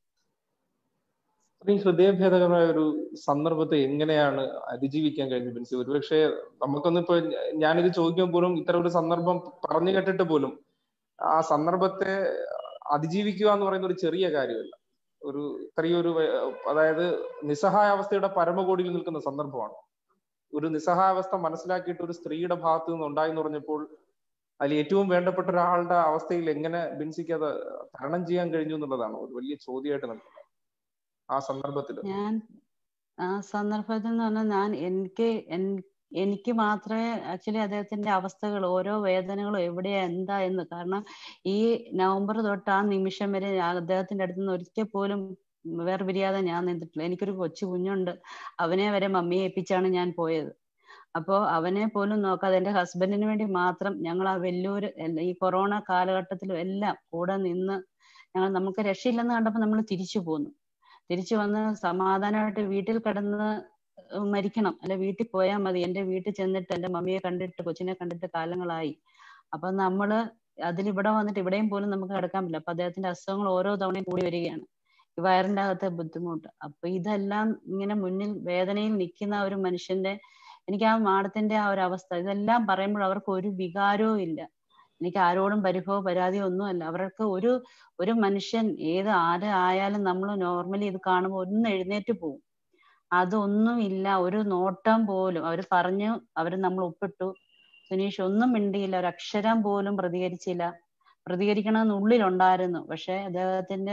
ഈ ഹൃദയഭേദകമായ ഒരു സന്ദർഭത്തെ എങ്ങനെയാണ് അതിജീവിക്കാൻ കഴിഞ്ഞു ബിൻസി ഒരുപക്ഷെ നമുക്കൊന്നും ഇപ്പൊ ഞാനിത് ചോദിക്കുമ്പോൾ പോലും ഇത്തരം ഒരു സന്ദർഭം പറഞ്ഞു കേട്ടിട്ട് പോലും ആ സന്ദർഭത്തെ അതിജീവിക്കുക എന്ന് പറയുന്ന ഒരു ചെറിയ കാര്യമല്ല ഒരു ഇത്രയൊരു അതായത് നിസ്സഹായാവസ്ഥയുടെ പരമകോടിയിൽ നിൽക്കുന്ന സന്ദർഭമാണ് ഒരു നിസ്സഹായാവസ്ഥ മനസ്സിലാക്കിയിട്ട് ഒരു സ്ത്രീയുടെ ഭാഗത്ത് നിന്ന് ഉണ്ടായി എന്ന് പറഞ്ഞപ്പോൾ അതിൽ ഏറ്റവും വേണ്ടപ്പെട്ട ഒരാളുടെ അവസ്ഥയിൽ എങ്ങനെ ബിൻസിക്ക് അത് തരണം ചെയ്യാൻ കഴിഞ്ഞു എന്നുള്ളതാണ് ഒരു വലിയ ചോദ്യമായിട്ട് നിൽക്കുന്നത് ആ സന്ദർഭത്തിൽ ഞാൻ ആ സന്ദർഭത്തിൽ എന്ന് പറഞ്ഞാൽ ഞാൻ എനിക്ക് എനിക്ക് മാത്രമേ ആക്ച്വലി അദ്ദേഹത്തിന്റെ അവസ്ഥകൾ ഓരോ വേദനകളും എവിടെയാ എന്താ എന്ന് കാരണം ഈ നവംബർ തൊട്ട് ആ നിമിഷം വരെ അദ്ദേഹത്തിന്റെ അടുത്ത് നിന്ന് ഒരിക്കൽ പോലും വേറെ പിരിയാതെ ഞാൻ നിന്നിട്ടില്ല എനിക്കൊരു കൊച്ചു കുഞ്ഞുണ്ട് അവനെ വരെ മമ്മിയെ ഏൽപ്പിച്ചാണ് ഞാൻ പോയത് അപ്പോ അവനെ പോലും നോക്കാതെ എന്റെ ഹസ്ബൻഡിന് വേണ്ടി മാത്രം ഞങ്ങൾ ആ വെല്ലൂര് ഈ കൊറോണ കാലഘട്ടത്തിലും എല്ലാം കൂടെ നിന്ന് ഞങ്ങൾ നമുക്ക് രക്ഷയില്ലെന്ന് കണ്ടപ്പോൾ നമ്മൾ തിരിച്ചു പോന്നു തിരിച്ചു വന്ന് സമാധാനമായിട്ട് വീട്ടിൽ കിടന്ന് മരിക്കണം അല്ലെ വീട്ടിൽ പോയാൽ മതി എന്റെ വീട്ടിൽ ചെന്നിട്ട് എന്റെ മമ്മിയെ കണ്ടിട്ട് കൊച്ചിനെ കണ്ടിട്ട് കാലങ്ങളായി അപ്പൊ നമ്മള് അതിലിവിടെ വന്നിട്ട് ഇവിടെയും പോലും നമുക്ക് കിടക്കാൻ പറ്റില്ല അപ്പൊ അദ്ദേഹത്തിന്റെ അസുഖങ്ങൾ ഓരോ തവണയും കൂടി വരികയാണ് ഈ വയറിന്റെ അകത്തെ ബുദ്ധിമുട്ട് അപ്പൊ ഇതെല്ലാം ഇങ്ങനെ മുന്നിൽ വേദനയിൽ നിൽക്കുന്ന ഒരു മനുഷ്യന്റെ എനിക്ക് ആ മാഡത്തിന്റെ ആ ഒരു അവസ്ഥ ഇതെല്ലാം പറയുമ്പോൾ അവർക്ക് ഒരു വികാരവും ഇല്ല എനിക്ക് ആരോടും പരിഭവ പരാതിയോ ഒന്നുമല്ല അവർക്ക് ഒരു ഒരു മനുഷ്യൻ ഏത് ആര് ആയാലും നമ്മൾ നോർമലി ഇത് കാണുമ്പോൾ ഒന്ന് എഴുന്നേറ്റ് പോകും അതൊന്നും ഇല്ല ഒരു നോട്ടം പോലും അവർ പറഞ്ഞു അവർ നമ്മൾ ഒപ്പിട്ടു സുനീഷ് ഒന്നും മിണ്ടിയില്ല ഒരു അക്ഷരം പോലും പ്രതികരിച്ചില്ല പ്രതികരിക്കണമെന്ന് ഉള്ളിലുണ്ടായിരുന്നു പക്ഷെ അദ്ദേഹത്തിന്റെ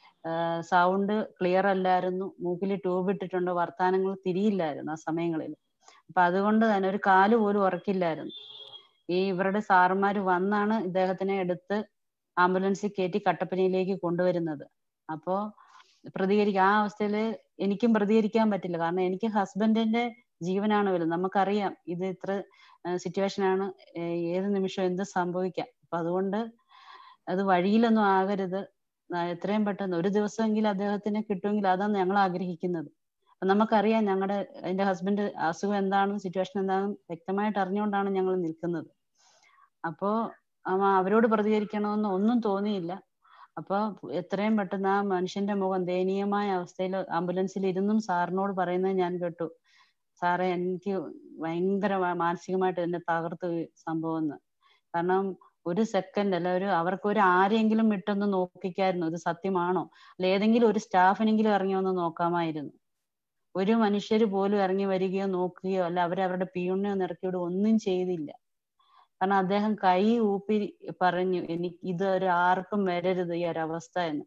സൗണ്ട് ക്ലിയർ അല്ലായിരുന്നു മൂക്കിൽ ട്യൂബ് ഇട്ടിട്ടുണ്ട് വർത്താനങ്ങൾ തിരിയില്ലായിരുന്നു ആ സമയങ്ങളിൽ അപ്പൊ അതുകൊണ്ട് തന്നെ ഒരു കാല് പോലും ഉറക്കില്ലായിരുന്നു ഈ ഇവരുടെ സാറുമാര് വന്നാണ് ഇദ്ദേഹത്തിനെ എടുത്ത് ആംബുലൻസിൽ കയറ്റി കട്ടപ്പനയിലേക്ക് കൊണ്ടുവരുന്നത് അപ്പോ പ്രതികരിക്കുക ആ അവസ്ഥയില് എനിക്കും പ്രതികരിക്കാൻ പറ്റില്ല കാരണം എനിക്ക് ഹസ്ബൻഡിന്റെ ജീവനാണ് വലുത് നമുക്കറിയാം ഇത് ഇത്ര സിറ്റുവേഷൻ ആണ് ഏത് നിമിഷം എന്ത് സംഭവിക്കാം അപ്പൊ അതുകൊണ്ട് അത് വഴിയിലൊന്നും ആകരുത് എത്രയും പെട്ടെന്ന് ഒരു ദിവസമെങ്കിലും അദ്ദേഹത്തിന് കിട്ടുമെങ്കിൽ അതാണ് ഞങ്ങൾ ആഗ്രഹിക്കുന്നത് അപ്പൊ നമുക്കറിയാം ഞങ്ങളുടെ എന്റെ ഹസ്ബൻഡ് അസുഖം എന്താണെന്ന് സിറ്റുവേഷൻ എന്താണെന്ന് വ്യക്തമായിട്ട് അറിഞ്ഞുകൊണ്ടാണ് ഞങ്ങൾ നിൽക്കുന്നത് അപ്പോ അവരോട് പ്രതികരിക്കണമെന്ന് ഒന്നും തോന്നിയില്ല അപ്പൊ എത്രയും പെട്ടെന്ന് ആ മനുഷ്യന്റെ മുഖം ദയനീയമായ അവസ്ഥയിൽ ആംബുലൻസിൽ ഇരുന്നും സാറിനോട് പറയുന്നത് ഞാൻ കേട്ടു സാറേ എനിക്ക് ഭയങ്കര മാനസികമായിട്ട് എന്നെ തകർത്തു സംഭവം എന്ന് കാരണം ഒരു സെക്കൻഡ് അല്ല ഒരു അവർക്ക് ഒരു ആരെങ്കിലും വിട്ടൊന്ന് നോക്കിക്കായിരുന്നു ഇത് സത്യമാണോ അല്ല ഏതെങ്കിലും ഒരു സ്റ്റാഫിനെങ്കിലും ഇറങ്ങി ഒന്ന് നോക്കാമായിരുന്നു ഒരു മനുഷ്യർ പോലും ഇറങ്ങി വരികയോ നോക്കുകയോ അല്ല അവരവരുടെ പിയൂണിനെ നിറക്കിയോട് ഒന്നും ചെയ്തില്ല കാരണം അദ്ദേഹം കൈ ഊപ്പി പറഞ്ഞു എനിക്ക് ഇത് ഒരു ആർക്കും വരരുത് ഈ ഒരവസ്ഥ എന്ന്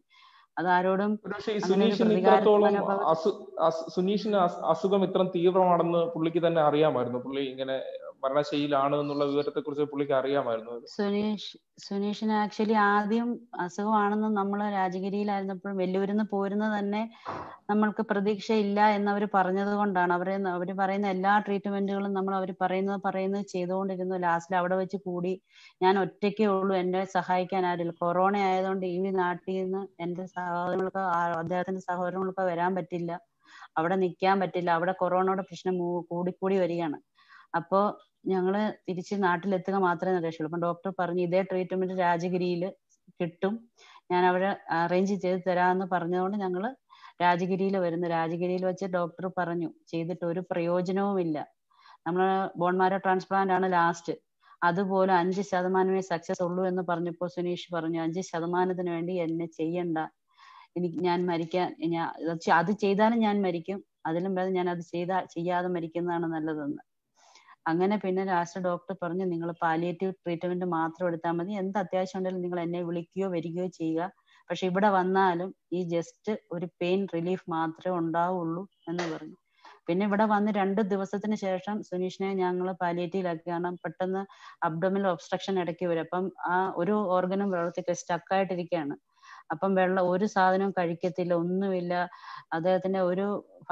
അതാരോടും പക്ഷേ ഈ അങ്ങനെ ഒരു സുനീഷിന് പ്രതികാര ഇത്രത്തോളം മനോഭാവം അസു അസു- സുനീഷിന് അസ്- അസുഖം ഇത്ര തീവ്രമാണെന്ന് പുള്ളിക്ക് തന്നെ അറിയാമായിരുന്നു പുള്ളി ഇങ്ങനെ മരണശൈലിയിലാണ് എന്നുള്ള വിവരത്തെ കുറിച്ച് പുള്ളിക്ക് അറിയാമായിരുന്നു സുനീഷ് സുനീഷിന് ആക്ച്വലി ആദ്യം അസുഖമാണെന്ന് നമ്മൾ രാജഗിരിയിലായിരുന്നപ്പോഴും വെല്ലൂരിന്ന് പോരുന്നത് തന്നെ നമ്മൾക്ക് പ്രതീക്ഷയില്ല എന്നവർ പറഞ്ഞത് കൊണ്ടാണ് അവരെ അവർ പറയുന്ന എല്ലാ ട്രീറ്റ്മെന്റുകളും നമ്മൾ അവർ പറയുന്നത് പറയുന്നത് ചെയ്തുകൊണ്ടിരുന്നു ലാസ്റ്റിൽ അവിടെ വെച്ച് കൂടി ഞാൻ ഒറ്റയ്ക്കേ ഉള്ളൂ എന്നെ സഹായിക്കാൻ ആരില്ല കൊറോണ ആയതുകൊണ്ട് ഈ നാട്ടിൽ നിന്ന് എന്റെ സഹോദരങ്ങൾക്ക് ആ- അദ്ദേഹത്തിന്റെ സഹോദരങ്ങൾക്ക് വരാൻ പറ്റില്ല അവിടെ നിൽക്കാൻ പറ്റില്ല അവിടെ കൊറോണയുടെ പ്രശ്നം മൂ- കൂടിക്കൂടി വരികയാണ് അപ്പോ ഞങ്ങള് തിരിച്ച് നാട്ടിലെത്തുക മാത്രമേ രക്ഷയുള്ളൂ അപ്പൊ ഡോക്ടർ പറഞ്ഞു ഇതേ ട്രീറ്റ്മെന്റ് രാജഗിരിയിൽ കിട്ടും ഞാൻ അവിടെ അറേഞ്ച് ചെയ്ത് തരാമെന്ന് പറഞ്ഞതുകൊണ്ട് ഞങ്ങള് രാജഗിരിയിൽ വരുന്നു രാജഗിരിയിൽ വെച്ച് ഡോക്ടർ പറഞ്ഞു ചെയ്തിട്ട് ഒരു പ്രയോജനവുമില്ല നമ്മൾ ബോൺമാരോ ട്രാൻസ്പ്ലാന്റ് ആണ് ലാസ്റ്റ് അതുപോലെ അഞ്ച് ശതമാനമേ സക്സസ് ഉള്ളൂ എന്ന് പറഞ്ഞപ്പോൾ സുനീഷ് പറഞ്ഞു അഞ്ച് ശതമാനത്തിന് വേണ്ടി എന്നെ ചെയ്യണ്ട എനിക്ക് ഞാൻ മരിക്കാൻ ഞാൻ അത് ചെയ്താലും ഞാൻ മരിക്കും അതിലും ഭേദം ഞാൻ അത് ചെയ്താ ചെയ്യാതെ മരിക്കുന്നതാണ് നല്ലതെന്ന് അങ്ങനെ പിന്നെ ലാസ്റ്റ് ഡോക്ടർ പറഞ്ഞു നിങ്ങൾ പാലിയേറ്റീവ് ട്രീറ്റ്മെന്റ് മാത്രം എടുത്താൽ മതി എന്ത് അത്യാവശ്യം ഉണ്ടെങ്കിലും നിങ്ങൾ എന്നെ വിളിക്കുകയോ വരികയോ ചെയ്യുക പക്ഷെ ഇവിടെ വന്നാലും ഈ ജസ്റ്റ് ഒരു പെയിൻ റിലീഫ് മാത്രമേ ഉണ്ടാവുള്ളൂ എന്ന് പറഞ്ഞു പിന്നെ ഇവിടെ വന്ന് രണ്ട് ദിവസത്തിന് ശേഷം സുനീഷിനെ ഞങ്ങൾ പാലിയേറ്റീവിലാക്കി കാരണം പെട്ടെന്ന് അബ്ഡോമിനൽ ഒബ്സ്ട്രക്ഷൻ ഇടയ്ക്ക് വരും അപ്പം ആ ഒരു ഓർഗനും പ്രവർത്തിക്കുക സ്റ്റക്കായിട്ടിരിക്കുകയാണ് അപ്പം വെള്ളം ഒരു സാധനവും കഴിക്കത്തില്ല ഒന്നുമില്ല അദ്ദേഹത്തിന്റെ ഒരു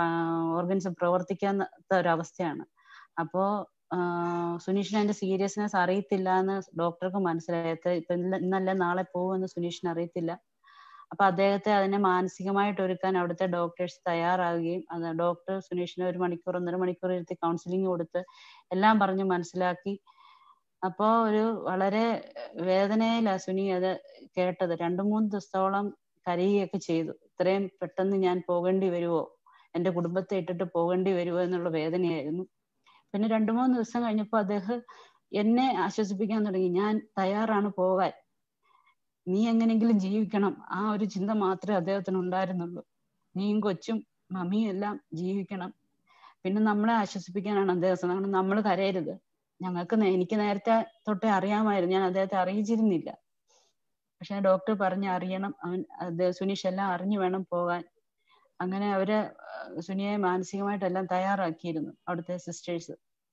ഓർഗൻസ് പ്രവർത്തിക്കാത്ത ഒരവസ്ഥയാണ് അപ്പോ സുനീഷിന് അതിന്റെ സീരിയസ്നെസ് അറിയത്തില്ല എന്ന് ഡോക്ടർക്ക് മനസ്സിലായി എത്ര ഇപ്പൊ ഇന്നല്ല നാളെ പോകുമെന്ന് സുനീഷിന് അറിയത്തില്ല അപ്പൊ അദ്ദേഹത്തെ അതിനെ മാനസികമായിട്ട് ഒരുക്കാൻ അവിടുത്തെ ഡോക്ടേഴ്സ് തയ്യാറാവുകയും അത് ഡോക്ടർ സുനീഷിനെ ഒരു മണിക്കൂർ ഒന്നര മണിക്കൂർ ഇരുത്തി കൗൺസിലിംഗ് കൊടുത്ത് എല്ലാം പറഞ്ഞ് മനസ്സിലാക്കി അപ്പോ ഒരു വളരെ വേദനയിലാ സുനി അത് കേട്ടത് രണ്ടു മൂന്ന് ദിവസത്തോളം കരയുകയൊക്കെ ചെയ്തു ഇത്രയും പെട്ടെന്ന് ഞാൻ പോകേണ്ടി വരുമോ എന്റെ കുടുംബത്തെ ഇട്ടിട്ട് പോകേണ്ടി വരുമോ എന്നുള്ള വേദനയായിരുന്നു പിന്നെ രണ്ടു മൂന്ന് ദിവസം കഴിഞ്ഞപ്പോൾ അദ്ദേഹം എന്നെ ആശ്വസിപ്പിക്കാൻ തുടങ്ങി ഞാൻ തയ്യാറാണ് പോകാൻ നീ എങ്ങനെങ്കിലും ജീവിക്കണം ആ ഒരു ചിന്ത മാത്രമേ അദ്ദേഹത്തിന് ഉണ്ടായിരുന്നുള്ളൂ നീയും കൊച്ചും മമ്മിയും എല്ലാം ജീവിക്കണം പിന്നെ നമ്മളെ ആശ്വസിപ്പിക്കാനാണ് അദ്ദേഹം നമ്മൾ കരയരുത് ഞങ്ങൾക്ക് എനിക്ക് നേരത്തെ തൊട്ടേ അറിയാമായിരുന്നു ഞാൻ അദ്ദേഹത്തെ അറിയിച്ചിരുന്നില്ല പക്ഷെ ഡോക്ടർ പറഞ്ഞ് അറിയണം അവൻ അദ്ദേഹം സുനീഷ് എല്ലാം അറിഞ്ഞു വേണം പോകാൻ അങ്ങനെ അവര് സുനിയെ മാനസികമായിട്ടെല്ലാം തയ്യാറാക്കിയിരുന്നു അവിടുത്തെ സിസ്റ്റേഴ്സ്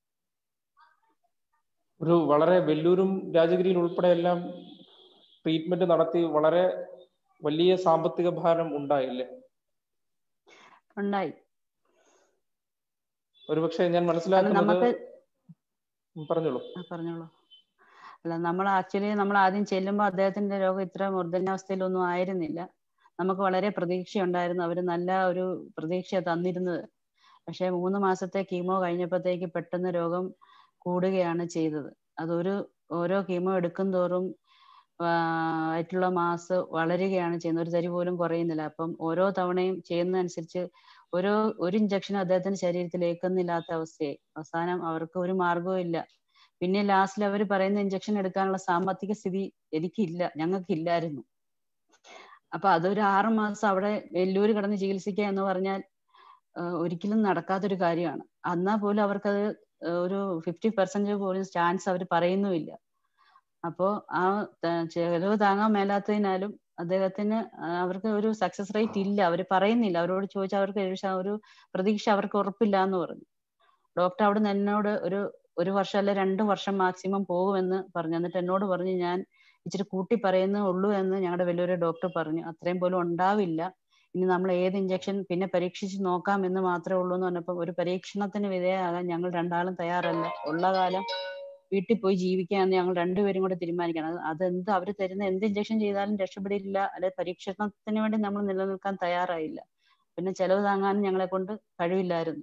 ഒരു വളരെ വെല്ലൂരും രാജഗിരിയിൽ ഉൾപ്പെടെ എല്ലാം ട്രീറ്റ്മെന്റ് നടത്തി വളരെ വലിയ സാമ്പത്തിക ഭാരം ഉണ്ടായില്ലേ ഉണ്ടായി ഒരുപക്ഷെ ഞാൻ മനസ്സിലാക്കുന്നത് പറഞ്ഞോളൂ പറഞ്ഞോളൂ അല്ല നമ്മൾ ആക്ച്വലി നമ്മൾ ആദ്യം ചെല്ലുമ്പോൾ അദ്ദേഹത്തിന്റെ രോഗം ഇത്ര മൂർധന്യാവസ്ഥയിലൊന്നും ആയിരുന്നില്ല നമുക്ക് വളരെ പ്രതീക്ഷയുണ്ടായിരുന്നു അവർ നല്ല ഒരു പ്രതീക്ഷ തന്നിരുന്നത് പക്ഷെ മൂന്ന് മാസത്തെ കീമോ കഴിഞ്ഞപ്പോഴത്തേക്ക് പെട്ടെന്ന് രോഗം കൂടുകയാണ് ചെയ്തത് അതൊരു ഓരോ കീമോ എടുക്കും തോറും ആയിട്ടുള്ള മാസ് വളരുകയാണ് ചെയ്യുന്നത് ഒരു തരി പോലും കുറയുന്നില്ല അപ്പം ഓരോ തവണയും ചെയ്യുന്നതനുസരിച്ച് ഓരോ ഒരു ഇഞ്ചക്ഷൻ അദ്ദേഹത്തിന്റെ ശരീരത്തിൽ ഏക്കുന്നില്ലാത്ത അവസ്ഥയായി അവസാനം അവർക്ക് ഒരു മാർഗവും ഇല്ല പിന്നെ ലാസ്റ്റിൽ അവർ പറയുന്ന ഇഞ്ചക്ഷൻ എടുക്കാനുള്ള സാമ്പത്തിക സ്ഥിതി എനിക്കില്ല ഞങ്ങൾക്കില്ലായിരുന്നു അപ്പൊ അതൊരു ആറു മാസം അവിടെ വെല്ലൂര് കിടന്ന് ചികിത്സിക്കുക എന്ന് പറഞ്ഞാൽ ഒരിക്കലും നടക്കാത്തൊരു കാര്യമാണ് എന്നാ പോലും അവർക്കത് ഒരു ഫിഫ്റ്റി പെർസെന്റേജ് പോലും ചാൻസ് അവർ പറയുന്നുമില്ല അപ്പോ ആ ചെലവ് താങ്ങാൻ മേലാത്തതിനാലും അദ്ദേഹത്തിന് അവർക്ക് ഒരു സക്സസ് റേറ്റ് ഇല്ല അവർ പറയുന്നില്ല അവരോട് ചോദിച്ചാൽ അവർക്ക് ഒരു പ്രതീക്ഷ അവർക്ക് ഉറപ്പില്ല എന്ന് പറഞ്ഞു ഡോക്ടർ അവിടെ നിന്ന് എന്നോട് ഒരു ഒരു വർഷം അല്ലെ രണ്ട് വർഷം മാക്സിമം പോകുമെന്ന് പറഞ്ഞു എന്നിട്ട് എന്നോട് പറഞ്ഞു ഞാൻ ഇച്ചിരി കൂട്ടി പറയുന്നേ ഉള്ളൂ എന്ന് ഞങ്ങളുടെ വലിയൊരു ഡോക്ടർ പറഞ്ഞു അത്രയും പോലും ഉണ്ടാവില്ല ഇനി നമ്മൾ ഏത് ഇഞ്ചക്ഷൻ പിന്നെ പരീക്ഷിച്ച് നോക്കാം എന്ന് മാത്രമേ ഉള്ളൂ എന്ന് പറഞ്ഞപ്പോൾ ഒരു പരീക്ഷണത്തിന് വിധേയമാകാൻ ഞങ്ങൾ രണ്ടാളും തയ്യാറല്ല ഉള്ള കാലം വീട്ടിൽ പോയി ജീവിക്കാന്ന് ഞങ്ങൾ രണ്ടുപേരും കൂടെ തീരുമാനിക്കണം അതെന്ത് അവർ തരുന്ന എന്ത് ഇഞ്ചക്ഷൻ ചെയ്താലും രക്ഷപ്പെടില്ല അല്ലെ പരീക്ഷണത്തിന് വേണ്ടി നമ്മൾ നിലനിൽക്കാൻ തയ്യാറായില്ല പിന്നെ ചെലവ് താങ്ങാനും ഞങ്ങളെ കൊണ്ട് കഴിവില്ലായിരുന്നു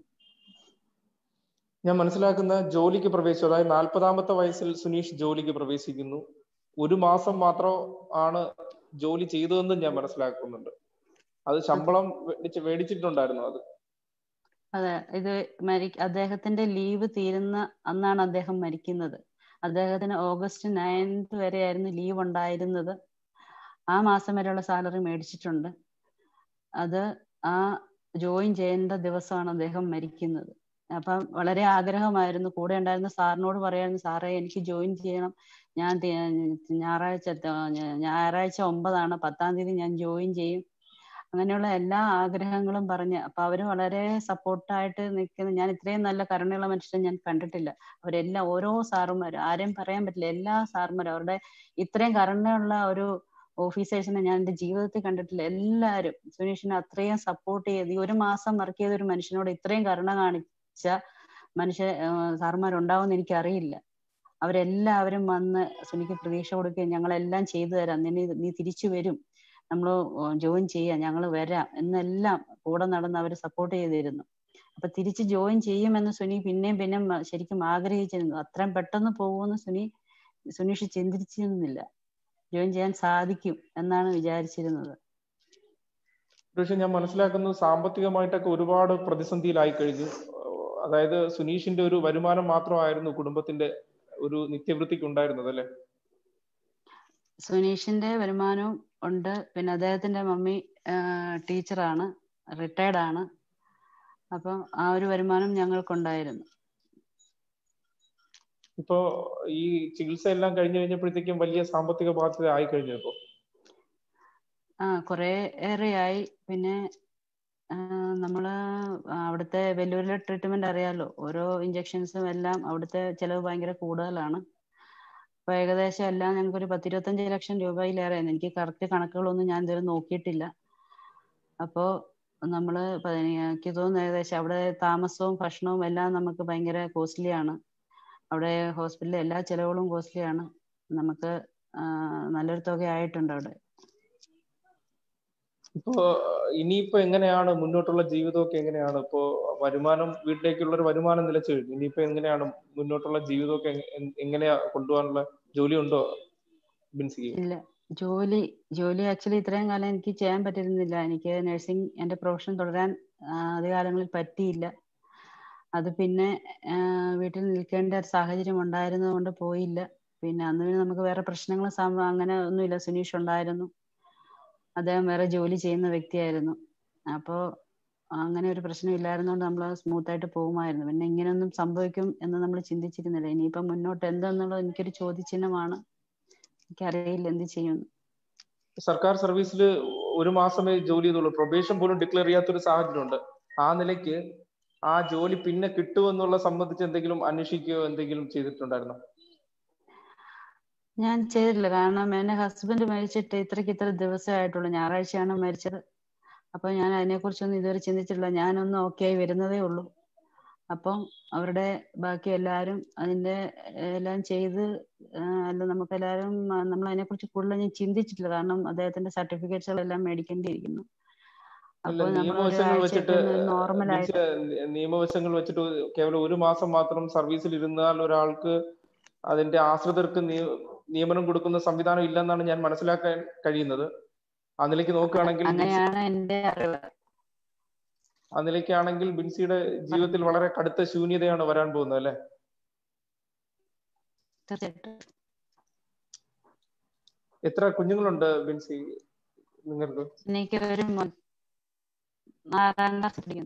ഞാൻ മനസ്സിലാക്കുന്ന ജോലിക്ക് പ്രവേശിച്ചു അതായത് നാൽപ്പതാമത്തെ വയസ്സിൽ സുനീഷ് ജോലിക്ക് പ്രവേശിക്കുന്നു ഒരു മാസം മാത്രം ആണ് ജോലി ചെയ്തതെന്ന് ഞാൻ മനസ്സിലാക്കുന്നുണ്ട് അത് ശമ്പളം മേടിച്ചിട്ടുണ്ടായിരുന്നു അത് അതെ ഇത് മരി അദ്ദേഹത്തിന്റെ ലീവ് തീരുന്ന അന്നാണ് അദ്ദേഹം മരിക്കുന്നത് അദ്ദേഹത്തിന് ഓഗസ്റ്റ് നയൻത്ത് വരെയായിരുന്നു ലീവ് ഉണ്ടായിരുന്നത് ആ മാസം വരെയുള്ള സാലറി മേടിച്ചിട്ടുണ്ട് അത് ആ ജോയിൻ ചെയ്യേണ്ട ദിവസമാണ് അദ്ദേഹം മരിക്കുന്നത് അപ്പം വളരെ ആഗ്രഹമായിരുന്നു കൂടെ ഉണ്ടായിരുന്ന സാറിനോട് പറയായിരുന്നു സാറേ എനിക്ക് ജോയിൻ ചെയ്യണം ഞാൻ ഞായറാഴ്ച ഞായറാഴ്ച ഒമ്പതാണ് പത്താം തീയതി ഞാൻ ജോയിൻ ചെയ്യും അങ്ങനെയുള്ള എല്ലാ ആഗ്രഹങ്ങളും പറഞ്ഞ് അപ്പൊ അവര് വളരെ സപ്പോർട്ടായിട്ട് നിൽക്കുന്ന ഞാൻ ഇത്രയും നല്ല കരുണയുള്ള മനുഷ്യരെ ഞാൻ കണ്ടിട്ടില്ല അവരെല്ലാം ഓരോ സാറുമാരും ആരെയും പറയാൻ പറ്റില്ല എല്ലാ സാറുമാരും അവരുടെ ഇത്രയും കരുണയുള്ള ഒരു ഓഫീസേഴ്സിനെ ഞാൻ എൻ്റെ ജീവിതത്തിൽ കണ്ടിട്ടില്ല എല്ലാവരും സുനീഷിനെ അത്രയും സപ്പോർട്ട് ചെയ്ത് ഈ ഒരു മാസം വർക്ക് ചെയ്ത ഒരു മനുഷ്യനോട് ഇത്രയും കരുണ കാണിച്ച മനുഷ്യ സാറുമാരുണ്ടാവുമെന്ന് എനിക്ക് അറിയില്ല അവരെല്ലാവരും വന്ന് സുനിക്ക് പ്രതീക്ഷ കൊടുക്കുകയും ഞങ്ങളെല്ലാം ചെയ്തു തരാം നിന്നെ നീ തിരിച്ചു വരും നമ്മൾ ജോയിൻ ചെയ്യാം ഞങ്ങൾ വരാം എന്നെല്ലാം കൂടെ നടന്ന് അവർ സപ്പോർട്ട് ചെയ്തിരുന്നു അപ്പൊ തിരിച്ച് ജോയിൻ ചെയ്യുമെന്ന് സുനി പിന്നെയും പിന്നെയും ശരിക്കും ആഗ്രഹിച്ചിരുന്നു അത്രയും പെട്ടെന്ന് പോകുമെന്ന് സുനി സുനീഷ് ചിന്തിച്ചിരുന്നില്ല ജോയിൻ ചെയ്യാൻ സാധിക്കും എന്നാണ് വിചാരിച്ചിരുന്നത് പക്ഷെ ഞാൻ മനസ്സിലാക്കുന്നു സാമ്പത്തികമായിട്ടൊക്കെ ഒരുപാട് പ്രതിസന്ധിയിലായി കഴിഞ്ഞു അതായത് സുനീഷിന്റെ ഒരു വരുമാനം മാത്രമായിരുന്നു കുടുംബത്തിന്റെ ഒരു നിത്യവൃത്തിക്ക് ഉണ്ടായിരുന്നത് അല്ലെ സുനീഷിന്റെ വരുമാനവും ഉണ്ട് പിന്നെ അദ്ദേഹത്തിന്റെ മമ്മി ടീച്ചറാണ് റിട്ടയർഡ് ആണ് അപ്പം ആ ഒരു വരുമാനം ഞങ്ങൾക്കുണ്ടായിരുന്നു ഇപ്പോ ഈ ചികിത്സ എല്ലാം കഴിഞ്ഞു കഴിഞ്ഞപ്പോഴത്തേക്കും വലിയ സാമ്പത്തിക ബാധ്യത ആയി കഴിഞ്ഞു ഇപ്പോ ആ കുറെ ഏറെയായി പിന്നെ നമ്മള് അവിടുത്തെ വെല്ലൂരിലെ ട്രീറ്റ്മെന്റ് അറിയാലോ ഓരോ ഇഞ്ചക്ഷൻസും എല്ലാം അവിടുത്തെ ചെലവ് ഭയങ്കര കൂടുതലാണ് അപ്പൊ ഏകദേശം എല്ലാം ഞങ്ങൾക്ക് ഒരു പത്തിരുപത്തഞ്ച് ലക്ഷം രൂപയിലേറെ എനിക്ക് കറക്റ്റ് കണക്കുകളൊന്നും ഞാൻ ഇതുവരെ നോക്കിയിട്ടില്ല അപ്പോ നമ്മള് എനിക്ക് തോന്നുന്നു ഏകദേശം അവിടെ താമസവും ഭക്ഷണവും എല്ലാം നമുക്ക് ഭയങ്കര കോസ്റ്റ്ലി ആണ് അവിടെ ഹോസ്പിറ്റലിലെ എല്ലാ ചെലവുകളും കോസ്റ്റ്ലി ആണ് നമുക്ക് നല്ലൊരു തുക ആയിട്ടുണ്ട് അവിടെ ഇപ്പോ ഇനിയിപ്പോ എങ്ങനെയാണ് മുന്നോട്ടുള്ള ജീവിതമൊക്കെ എങ്ങനെയാണ് ഇപ്പോ വരുമാനം വീട്ടിലേക്കുള്ള ഒരു വരുമാനം നിലച്ചു കഴിഞ്ഞു ഇനിയിപ്പോ എങ്ങനെയാണ് മുന്നോട്ടുള്ള ജീവിതമൊക്കെ എങ്ങനെയാ കൊണ്ടുപോകാനുള്ള ജോലി ഉണ്ടോ ബിൻസിക്ക് ഇല്ല ജോലി ജോലി ആക്ച്വലി ഇത്രയും കാലം എനിക്ക് ചെയ്യാൻ പറ്റിയിരുന്നില്ല എനിക്ക് നഴ്സിംഗ് എന്റെ പ്രൊഫഷൻ തുടരാൻ ആദ്യകാലങ്ങളിൽ പറ്റിയില്ല അത് പിന്നെ വീട്ടിൽ നിൽക്കേണ്ട ഒരു സാഹചര്യം ഉണ്ടായിരുന്നത് കൊണ്ട് പോയില്ല പിന്നെ അന്ന് പിന്നെ നമുക്ക് വേറെ പ്രശ്നങ്ങളും അങ്ങനെ ഒന്നുമില്ല സുനീഷ് ഉണ്ടായിരുന്നു അദ്ദേഹം വേറെ ജോലി ചെയ്യുന്ന വ്യക്തിയായിരുന്നു അപ്പോൾ അങ്ങനെ ഒരു പ്രശ്നം ഇല്ലായിരുന്നോണ്ട് നമ്മൾ സ്മൂത്ത് ആയിട്ട് പോകുമായിരുന്നു പിന്നെ ഇങ്ങനെയൊന്നും സംഭവിക്കും എന്ന് നമ്മൾ ചിന്തിച്ചിരുന്നില്ല ഇനിയിപ്പം മുന്നോട്ട് എന്തെന്നുള്ളത് എനിക്കൊരു ചോദ്യചിഹ്നമാണ് എനിക്കറിയില്ല എന്ത് ചെയ്യുന്നു സർക്കാർ സർവീസിൽ ഒരു മാസമേ ജോലി ചെയ്തുള്ളൂ പ്രൊബേഷൻ പോലും ഡിക്ലെയർ ചെയ്യാത്തൊരു സാഹചര്യമുണ്ട് ആ നിലയ്ക്ക് ആ ജോലി പിന്നെ കിട്ടുമെന്നുള്ള സംബന്ധിച്ച് എന്തെങ്കിലും അന്വേഷിക്കുകയോ എന്തെങ്കിലും ചെയ്തിട്ടുണ്ടായിരുന്നോ ഞാൻ ചെയ്തിട്ടില്ല കാരണം എന്റെ ഹസ്ബൻഡ് മരിച്ചിട്ട് ഇത്രയ്ക്ക് ഇത്ര ദിവസമേ ആയിട്ടുള്ളൂ ഞായറാഴ്ചയാണ് മരിച്ചത് അപ്പൊ ഞാൻ അതിനെക്കുറിച്ചൊന്നും ഇതുവരെ ചിന്തിച്ചിട്ടില്ല ഞാനൊന്ന് ഓക്കെ ആയി വരുന്നതേ ഉള്ളൂ അപ്പം അവരുടെ ബാക്കി എല്ലാവരും അതിന്റെ എല്ലാം ചെയ്ത് അല്ല നമുക്ക് എല്ലാവരും നമ്മൾ അതിനെക്കുറിച്ച് കൂടുതൽ ഞാൻ ചിന്തിച്ചിട്ടില്ല കാരണം അദ്ദേഹത്തിന്റെ സർട്ടിഫിക്കറ്റ്സുകളെല്ലാം മേടിക്കേണ്ടിയിരിക്കുന്നു അല്ല നിയമവശങ്ങൾ വെച്ചിട്ട് നിയമവശങ്ങൾ വെച്ചിട്ട് കേവലം ഒരു മാസം മാത്രം സർവീസിൽ ഇരുന്നാൽ ഒരാൾക്ക് അതിന്റെ ആശ്രിതർക്ക് നിയമനം കൊടുക്കുന്ന സംവിധാനം ഇല്ലെന്നാണ് ഞാൻ മനസ്സിലാക്കാൻ കഴിയുന്നത് ആ നിലയ്ക്ക് നോക്കുകയാണെങ്കിൽ അങ്ങനെയാണ് എന്റെ അറിവ് ആ നിലയ്ക്കാണെങ്കിൽ ബിൻസിയുടെ ജീവിതത്തിൽ വളരെ കടുത്ത ശൂന്യതയാണ് വരാൻ പോകുന്നത് അല്ലെ തീർച്ചയായിട്ടും എത്ര കുഞ്ഞുങ്ങളുണ്ട് ബിൻസി നിങ്ങൾക്ക് എനിക്ക് ഒരു നാലാം ക്ലാസ് പഠിക്കുന്നു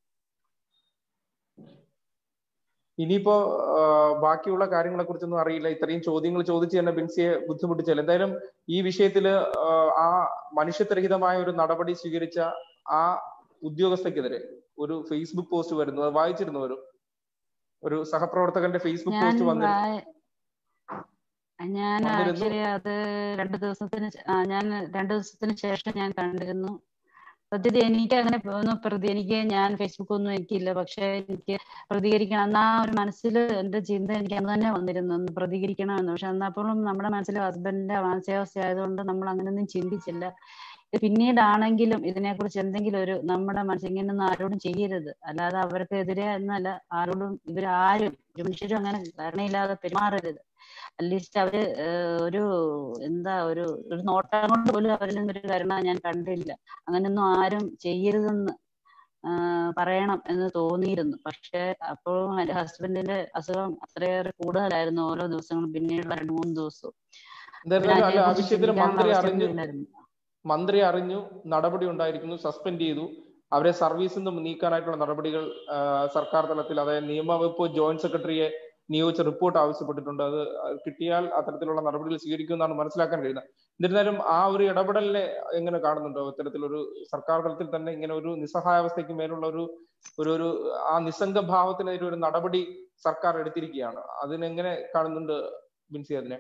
ഇനിയിപ്പോ ബാക്കിയുള്ള കാര്യങ്ങളെ കുറിച്ചൊന്നും അറിയില്ല ഇത്രയും ചോദ്യങ്ങൾ ചോദിച്ച് തന്നെ ബിൻസിയെ ബുദ്ധിമുട്ടിച്ചാൽ എന്തായാലും ഈ വിഷയത്തില് ആ മനുഷ്യത്വരഹിതമായ ഒരു നടപടി സ്വീകരിച്ച ആ ഉദ്യോഗസ്ഥക്കെതിരെ ഒരു ഫേസ്ബുക്ക് പോസ്റ്റ് വരുന്നു അത് വായിച്ചിരുന്നു ഒരു ഒരു സഹപ്രവർത്തകന്റെ ഫേസ്ബുക്ക് പോസ്റ്റ് വന്നിരുന്നു ഞാൻ ആക്ച്വലി അത് രണ്ടു ദിവസത്തിന് ഞാൻ രണ്ടു ദിവസത്തിന് ശേഷം ഞാൻ കണ്ടിരുന്നു സത്യത്തിൽ എനിക്ക് അങ്ങനെ ഒന്നും പ്രതി എനിക്ക് ഞാൻ ഫേസ്ബുക്ക് ഒന്നും എനിക്കില്ല പക്ഷെ എനിക്ക് പ്രതികരിക്കണം എന്നാ ഒരു മനസ്സിൽ എന്റെ ചിന്ത എനിക്ക് അന്ന് തന്നെ വന്നിരുന്നു ഒന്ന് പ്രതികരിക്കണമെന്ന് പക്ഷെ അന്നപ്പോഴും നമ്മുടെ മനസ്സിൽ ഹസ്ബൻഡിന്റെ മാനസികാവസ്ഥ ആയതുകൊണ്ട് നമ്മൾ അങ്ങനെയൊന്നും ചിന്തിച്ചില്ല പിന്നീടാണെങ്കിലും ഇതിനെക്കുറിച്ച് എന്തെങ്കിലും ഒരു നമ്മുടെ മനസ്സിൽ ഇങ്ങനെയൊന്നും ആരോടും ചെയ്യരുത് അല്ലാതെ അവർക്കെതിരെ എന്നല്ല ആരോടും ഇവരാരും മനുഷ്യരും അങ്ങനെ ധാരണയില്ലാതെ പെരുമാറരുത് അറ്റ്ലീസ്റ്റ് അവര് ഒരു എന്താ ഒരു ഒരു നോട്ടം കൊണ്ട് പോലും അവരിൽ നിന്നൊരു കരുണ ഞാൻ കണ്ടില്ല അങ്ങനെയൊന്നും ആരും ചെയ്യരുതെന്ന് പറയണം എന്ന് തോന്നിയിരുന്നു പക്ഷെ അപ്പോഴും എന്റെ ഹസ്ബൻഡിന്റെ അസുഖം അത്രയേറെ കൂടുതലായിരുന്നു ഓരോ ദിവസങ്ങളും പിന്നീടുള്ള രണ്ട് മൂന്ന് ദിവസവും മന്ത്രി അറിഞ്ഞു മന്ത്രി അറിഞ്ഞു നടപടി ഉണ്ടായിരിക്കുന്നു സസ്പെൻഡ് ചെയ്തു അവരെ സർവീസിൽ നിന്ന് നീക്കാനായിട്ടുള്ള നടപടികൾ സർക്കാർ തലത്തിൽ അതായത് നിയമവകുപ്പ് ജോയിന്റ് സെക്രട്ടറിയെ നിയോഗിച്ച റിപ്പോർട്ട് ആവശ്യപ്പെട്ടിട്ടുണ്ട് അത് കിട്ടിയാൽ അത്തരത്തിലുള്ള നടപടികൾ സ്വീകരിക്കുമെന്നാണ് മനസ്സിലാക്കാൻ കഴിയുന്നത് എന്നിരുന്നാലും ആ ഒരു ഇടപെടലിനെ എങ്ങനെ കാണുന്നുണ്ടോ ഇത്തരത്തിലൊരു സർക്കാർ തലത്തിൽ തന്നെ ഇങ്ങനെ ഒരു നിസ്സഹായാവസ്ഥയ്ക്ക് മേലുള്ള ഒരു ഒരു ഒരു ആ നിസ്സംഗ ഭാവത്തിനെതിരെ ഒരു നടപടി സർക്കാർ എടുത്തിരിക്കുകയാണ് അതിനെങ്ങനെ കാണുന്നുണ്ട് ബിൻസി അതിനെ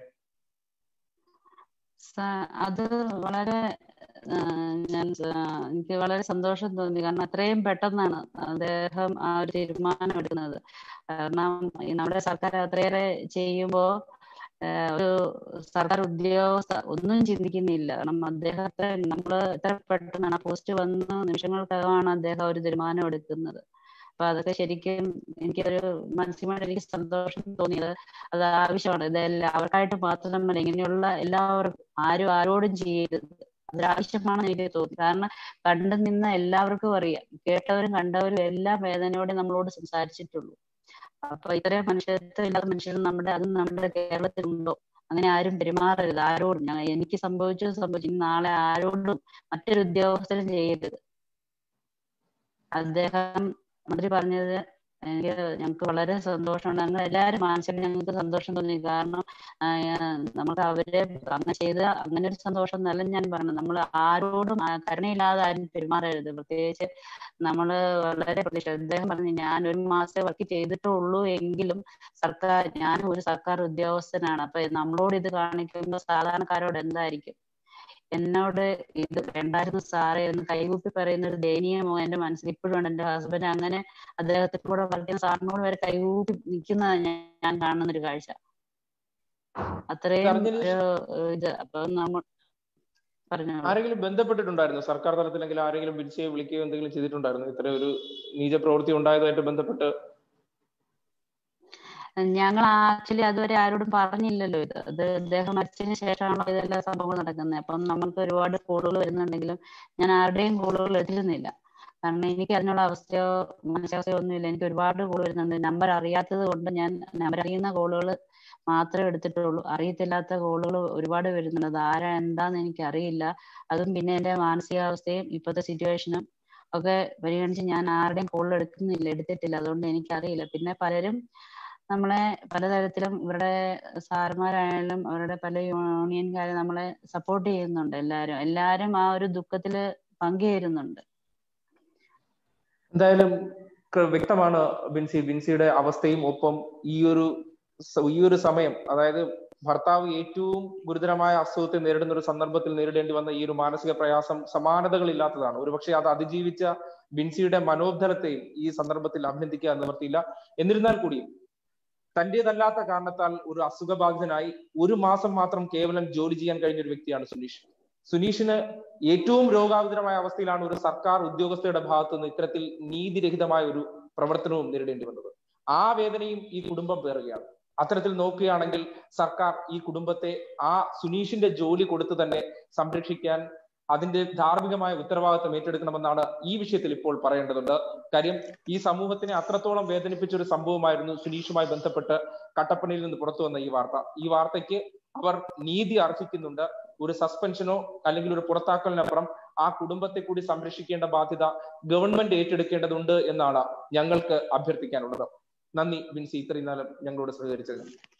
അത് വളരെ ഞാൻ എനിക്ക് വളരെ സന്തോഷം തോന്നി കാരണം അത്രയും പെട്ടെന്നാണ് അദ്ദേഹം ആ ഒരു തീരുമാനം എടുക്കുന്നത് കാരണം നമ്മുടെ സർക്കാർ അത്രയേറെ ചെയ്യുമ്പോ ഒരു സർക്കാർ ഉദ്യോഗസ്ഥ ഒന്നും ചിന്തിക്കുന്നില്ല കാരണം അദ്ദേഹത്തെ നമ്മൾ എത്ര പെട്ടെന്നാണ് ആ പോസ്റ്റ് വന്ന് നിമിഷങ്ങൾക്കകമാണ് അദ്ദേഹം ഒരു തീരുമാനം എടുക്കുന്നത് അപ്പൊ അതൊക്കെ ശരിക്കും എനിക്കൊരു മാനസികമായിട്ട് എനിക്ക് സന്തോഷം തോന്നിയത് അത് ആവശ്യമാണ് ഇതെല്ലാം അവർക്കായിട്ട് മാത്രമല്ല ഇങ്ങനെയുള്ള എല്ലാവർക്കും ആരും ആരോടും ചെയ്യരുത് അതൊരാവശ്യമാണെന്ന് എനിക്ക് തോന്നി കാരണം കണ്ടു നിന്ന എല്ലാവർക്കും അറിയാം കേട്ടവരും കണ്ടവരും എല്ലാം വേദനയോടെ നമ്മളോട് സംസാരിച്ചിട്ടുള്ളൂ അപ്പൊ ഇത്രയും മനുഷ്യത്വം ഇല്ലാത്ത മനുഷ്യർ നമ്മുടെ അത് നമ്മുടെ കേരളത്തിലുണ്ടോ അങ്ങനെ ആരും പെരുമാറരുത് ആരോടും ഞാൻ എനിക്ക് സംഭവിച്ചത് സംഭവിച്ചു നാളെ ആരോടും മറ്റൊരു ഉദ്യോഗസ്ഥരും ചെയ്യരുത് അദ്ദേഹം മന്ത്രി പറഞ്ഞത് എനിക്ക് ഞങ്ങൾക്ക് വളരെ സന്തോഷമുണ്ട് ഞങ്ങൾ എല്ലാവരും മാനസികം ഞങ്ങൾക്ക് സന്തോഷം തോന്നി കാരണം നമുക്ക് അവരെ അങ്ങനെ ചെയ്ത് അങ്ങനെ ഒരു സന്തോഷം എന്നല്ല ഞാൻ പറഞ്ഞത് നമ്മൾ ആരോടും കരുണയില്ലാതെ ആരും പെരുമാറരുത് പ്രത്യേകിച്ച് നമ്മൾ വളരെ പ്രതീക്ഷ അദ്ദേഹം പറഞ്ഞു ഞാൻ ഒരു മാസേ വർക്ക് ചെയ്തിട്ടുള്ളൂ എങ്കിലും സർക്കാർ ഞാൻ ഒരു സർക്കാർ ഉദ്യോഗസ്ഥനാണ് അപ്പൊ നമ്മളോട് ഇത് കാണിക്കുമ്പോൾ സാധാരണക്കാരോട് എന്തായിരിക്കും എന്നോട് ഇത് വേണ്ടായിരുന്നു സാറേ എന്ന് കൈകൂപ്പി പറയുന്ന ഒരു ദയനീയമോ എന്റെ മനസ്സിൽ ഇപ്പോഴും ഉണ്ട് എന്റെ ഹസ്ബൻഡ് അങ്ങനെ അദ്ദേഹത്തെ കൂടെ വർക്കുന്ന സാറിനോട് വരെ കൈകൂപ്പി നിൽക്കുന്ന ഞാൻ കാണുന്ന ഒരു കാഴ്ച അത്രയും ഇത് അപ്പൊ നമ്മൾ പറഞ്ഞു ആരെങ്കിലും ബന്ധപ്പെട്ടിട്ടുണ്ടായിരുന്നു സർക്കാർ തലത്തിലെങ്കിൽ ആരെങ്കിലും ബിൻസിയെ വിളിക്കുകയോ എന്തെങ്കിലും ചെയ്തിട്ടുണ്ടായിരുന്നു ഇത്ര ഒരു നീച പ്രവൃത്തി ഉണ്ടായതായിട്ട് ബന്ധപ്പെട്ട് ഞങ്ങൾ ആക്ച്വലി അതുവരെ ആരോടും പറഞ്ഞില്ലല്ലോ ഇത് അത് അദ്ദേഹം മരിച്ചതിന് ശേഷമാണല്ലോ ഇതെല്ലാം സംഭവങ്ങൾ നടക്കുന്നത് അപ്പം നമുക്ക് ഒരുപാട് കോളുകൾ വരുന്നുണ്ടെങ്കിലും ഞാൻ ആരുടെയും കോളുകൾ എടുത്തിരുന്നില്ല കാരണം എനിക്ക് അതിനുള്ള അവസ്ഥയോ മാനസികാവസ്ഥയോ ഒന്നുമില്ല എനിക്ക് ഒരുപാട് കോൾ വരുന്നുണ്ട് നമ്പർ അറിയാത്തത് കൊണ്ട് ഞാൻ നമ്പർ അറിയുന്ന കോളുകൾ മാത്രമേ എടുത്തിട്ടുള്ളൂ അറിയത്തില്ലാത്ത കോളുകൾ ഒരുപാട് വരുന്നുണ്ട് അത് ആരാ എന്താന്ന് എനിക്ക് അറിയില്ല അതും പിന്നെ എന്റെ മാനസികാവസ്ഥയും ഇപ്പോഴത്തെ സിറ്റുവേഷനും ഒക്കെ പരിഗണിച്ച് ഞാൻ ആരുടെയും കോൾ എടുക്കുന്നില്ല എടുത്തിട്ടില്ല അതുകൊണ്ട് എനിക്കറിയില്ല പിന്നെ പലരും നമ്മളെ പലതരത്തിലും ഇവരുടെ സാറുമാരായാലും അവരുടെ പല യൂണിയൻകാരും നമ്മളെ സപ്പോർട്ട് ചെയ്യുന്നുണ്ട് എല്ലാരും എല്ലാരും ആ ഒരു ദുഃഖത്തില് പങ്കുചേരുന്നുണ്ട് എന്തായാലും വ്യക്തമാണ് ബിൻസി ബിൻസിയുടെ അവസ്ഥയും ഒപ്പം ഈ ഒരു ഈ ഒരു സമയം അതായത് ഭർത്താവ് ഏറ്റവും ഗുരുതരമായ അസുഖത്തെ നേരിടുന്ന ഒരു സന്ദർഭത്തിൽ നേരിടേണ്ടി വന്ന ഈ ഒരു മാനസിക പ്രയാസം സമാനതകളില്ലാത്തതാണ് ഒരുപക്ഷെ അത് അതിജീവിച്ച ബിൻസിയുടെ മനോബലത്തെയും ഈ സന്ദർഭത്തിൽ അഭിനന്ദിക്കുക നിവർത്തിയില്ല എന്നിരുന്നാൽ കൂടിയും തന്റേതല്ലാത്ത കാരണത്താൽ ഒരു അസുഖബാധിതനായി ഒരു മാസം മാത്രം കേവലം ജോലി ചെയ്യാൻ കഴിഞ്ഞ ഒരു വ്യക്തിയാണ് സുനീഷ് സുനീഷിന് ഏറ്റവും രോഗാവതരമായ അവസ്ഥയിലാണ് ഒരു സർക്കാർ ഉദ്യോഗസ്ഥയുടെ ഭാഗത്തു നിന്ന് ഇത്തരത്തിൽ നീതിരഹിതമായ ഒരു പ്രവർത്തനവും നേരിടേണ്ടി വന്നത് ആ വേദനയും ഈ കുടുംബം പേറുകയാണ് അത്തരത്തിൽ നോക്കുകയാണെങ്കിൽ സർക്കാർ ഈ കുടുംബത്തെ ആ സുനീഷിന്റെ ജോലി കൊടുത്തു തന്നെ സംരക്ഷിക്കാൻ അതിന്റെ ധാർമ്മികമായ ഉത്തരവാദിത്വം ഏറ്റെടുക്കണമെന്നാണ് ഈ വിഷയത്തിൽ ഇപ്പോൾ പറയേണ്ടതുണ്ട് കാര്യം ഈ സമൂഹത്തിനെ അത്രത്തോളം വേദനിപ്പിച്ച ഒരു സംഭവമായിരുന്നു സുനീഷുമായി ബന്ധപ്പെട്ട് കട്ടപ്പനയിൽ നിന്ന് പുറത്തു വന്ന ഈ വാർത്ത ഈ വാർത്തയ്ക്ക് അവർ നീതി അർഹിക്കുന്നുണ്ട് ഒരു സസ്പെൻഷനോ അല്ലെങ്കിൽ ഒരു പുറത്താക്കലിനപ്പുറം ആ കുടുംബത്തെ കൂടി സംരക്ഷിക്കേണ്ട ബാധ്യത ഗവൺമെന്റ് ഏറ്റെടുക്കേണ്ടതുണ്ട് എന്നാണ് ഞങ്ങൾക്ക് അഭ്യർത്ഥിക്കാനുള്ളത് നന്ദി ബിൻസി ഇത്രയും നാളും ഞങ്ങളോട് സഹകരിച്ചത്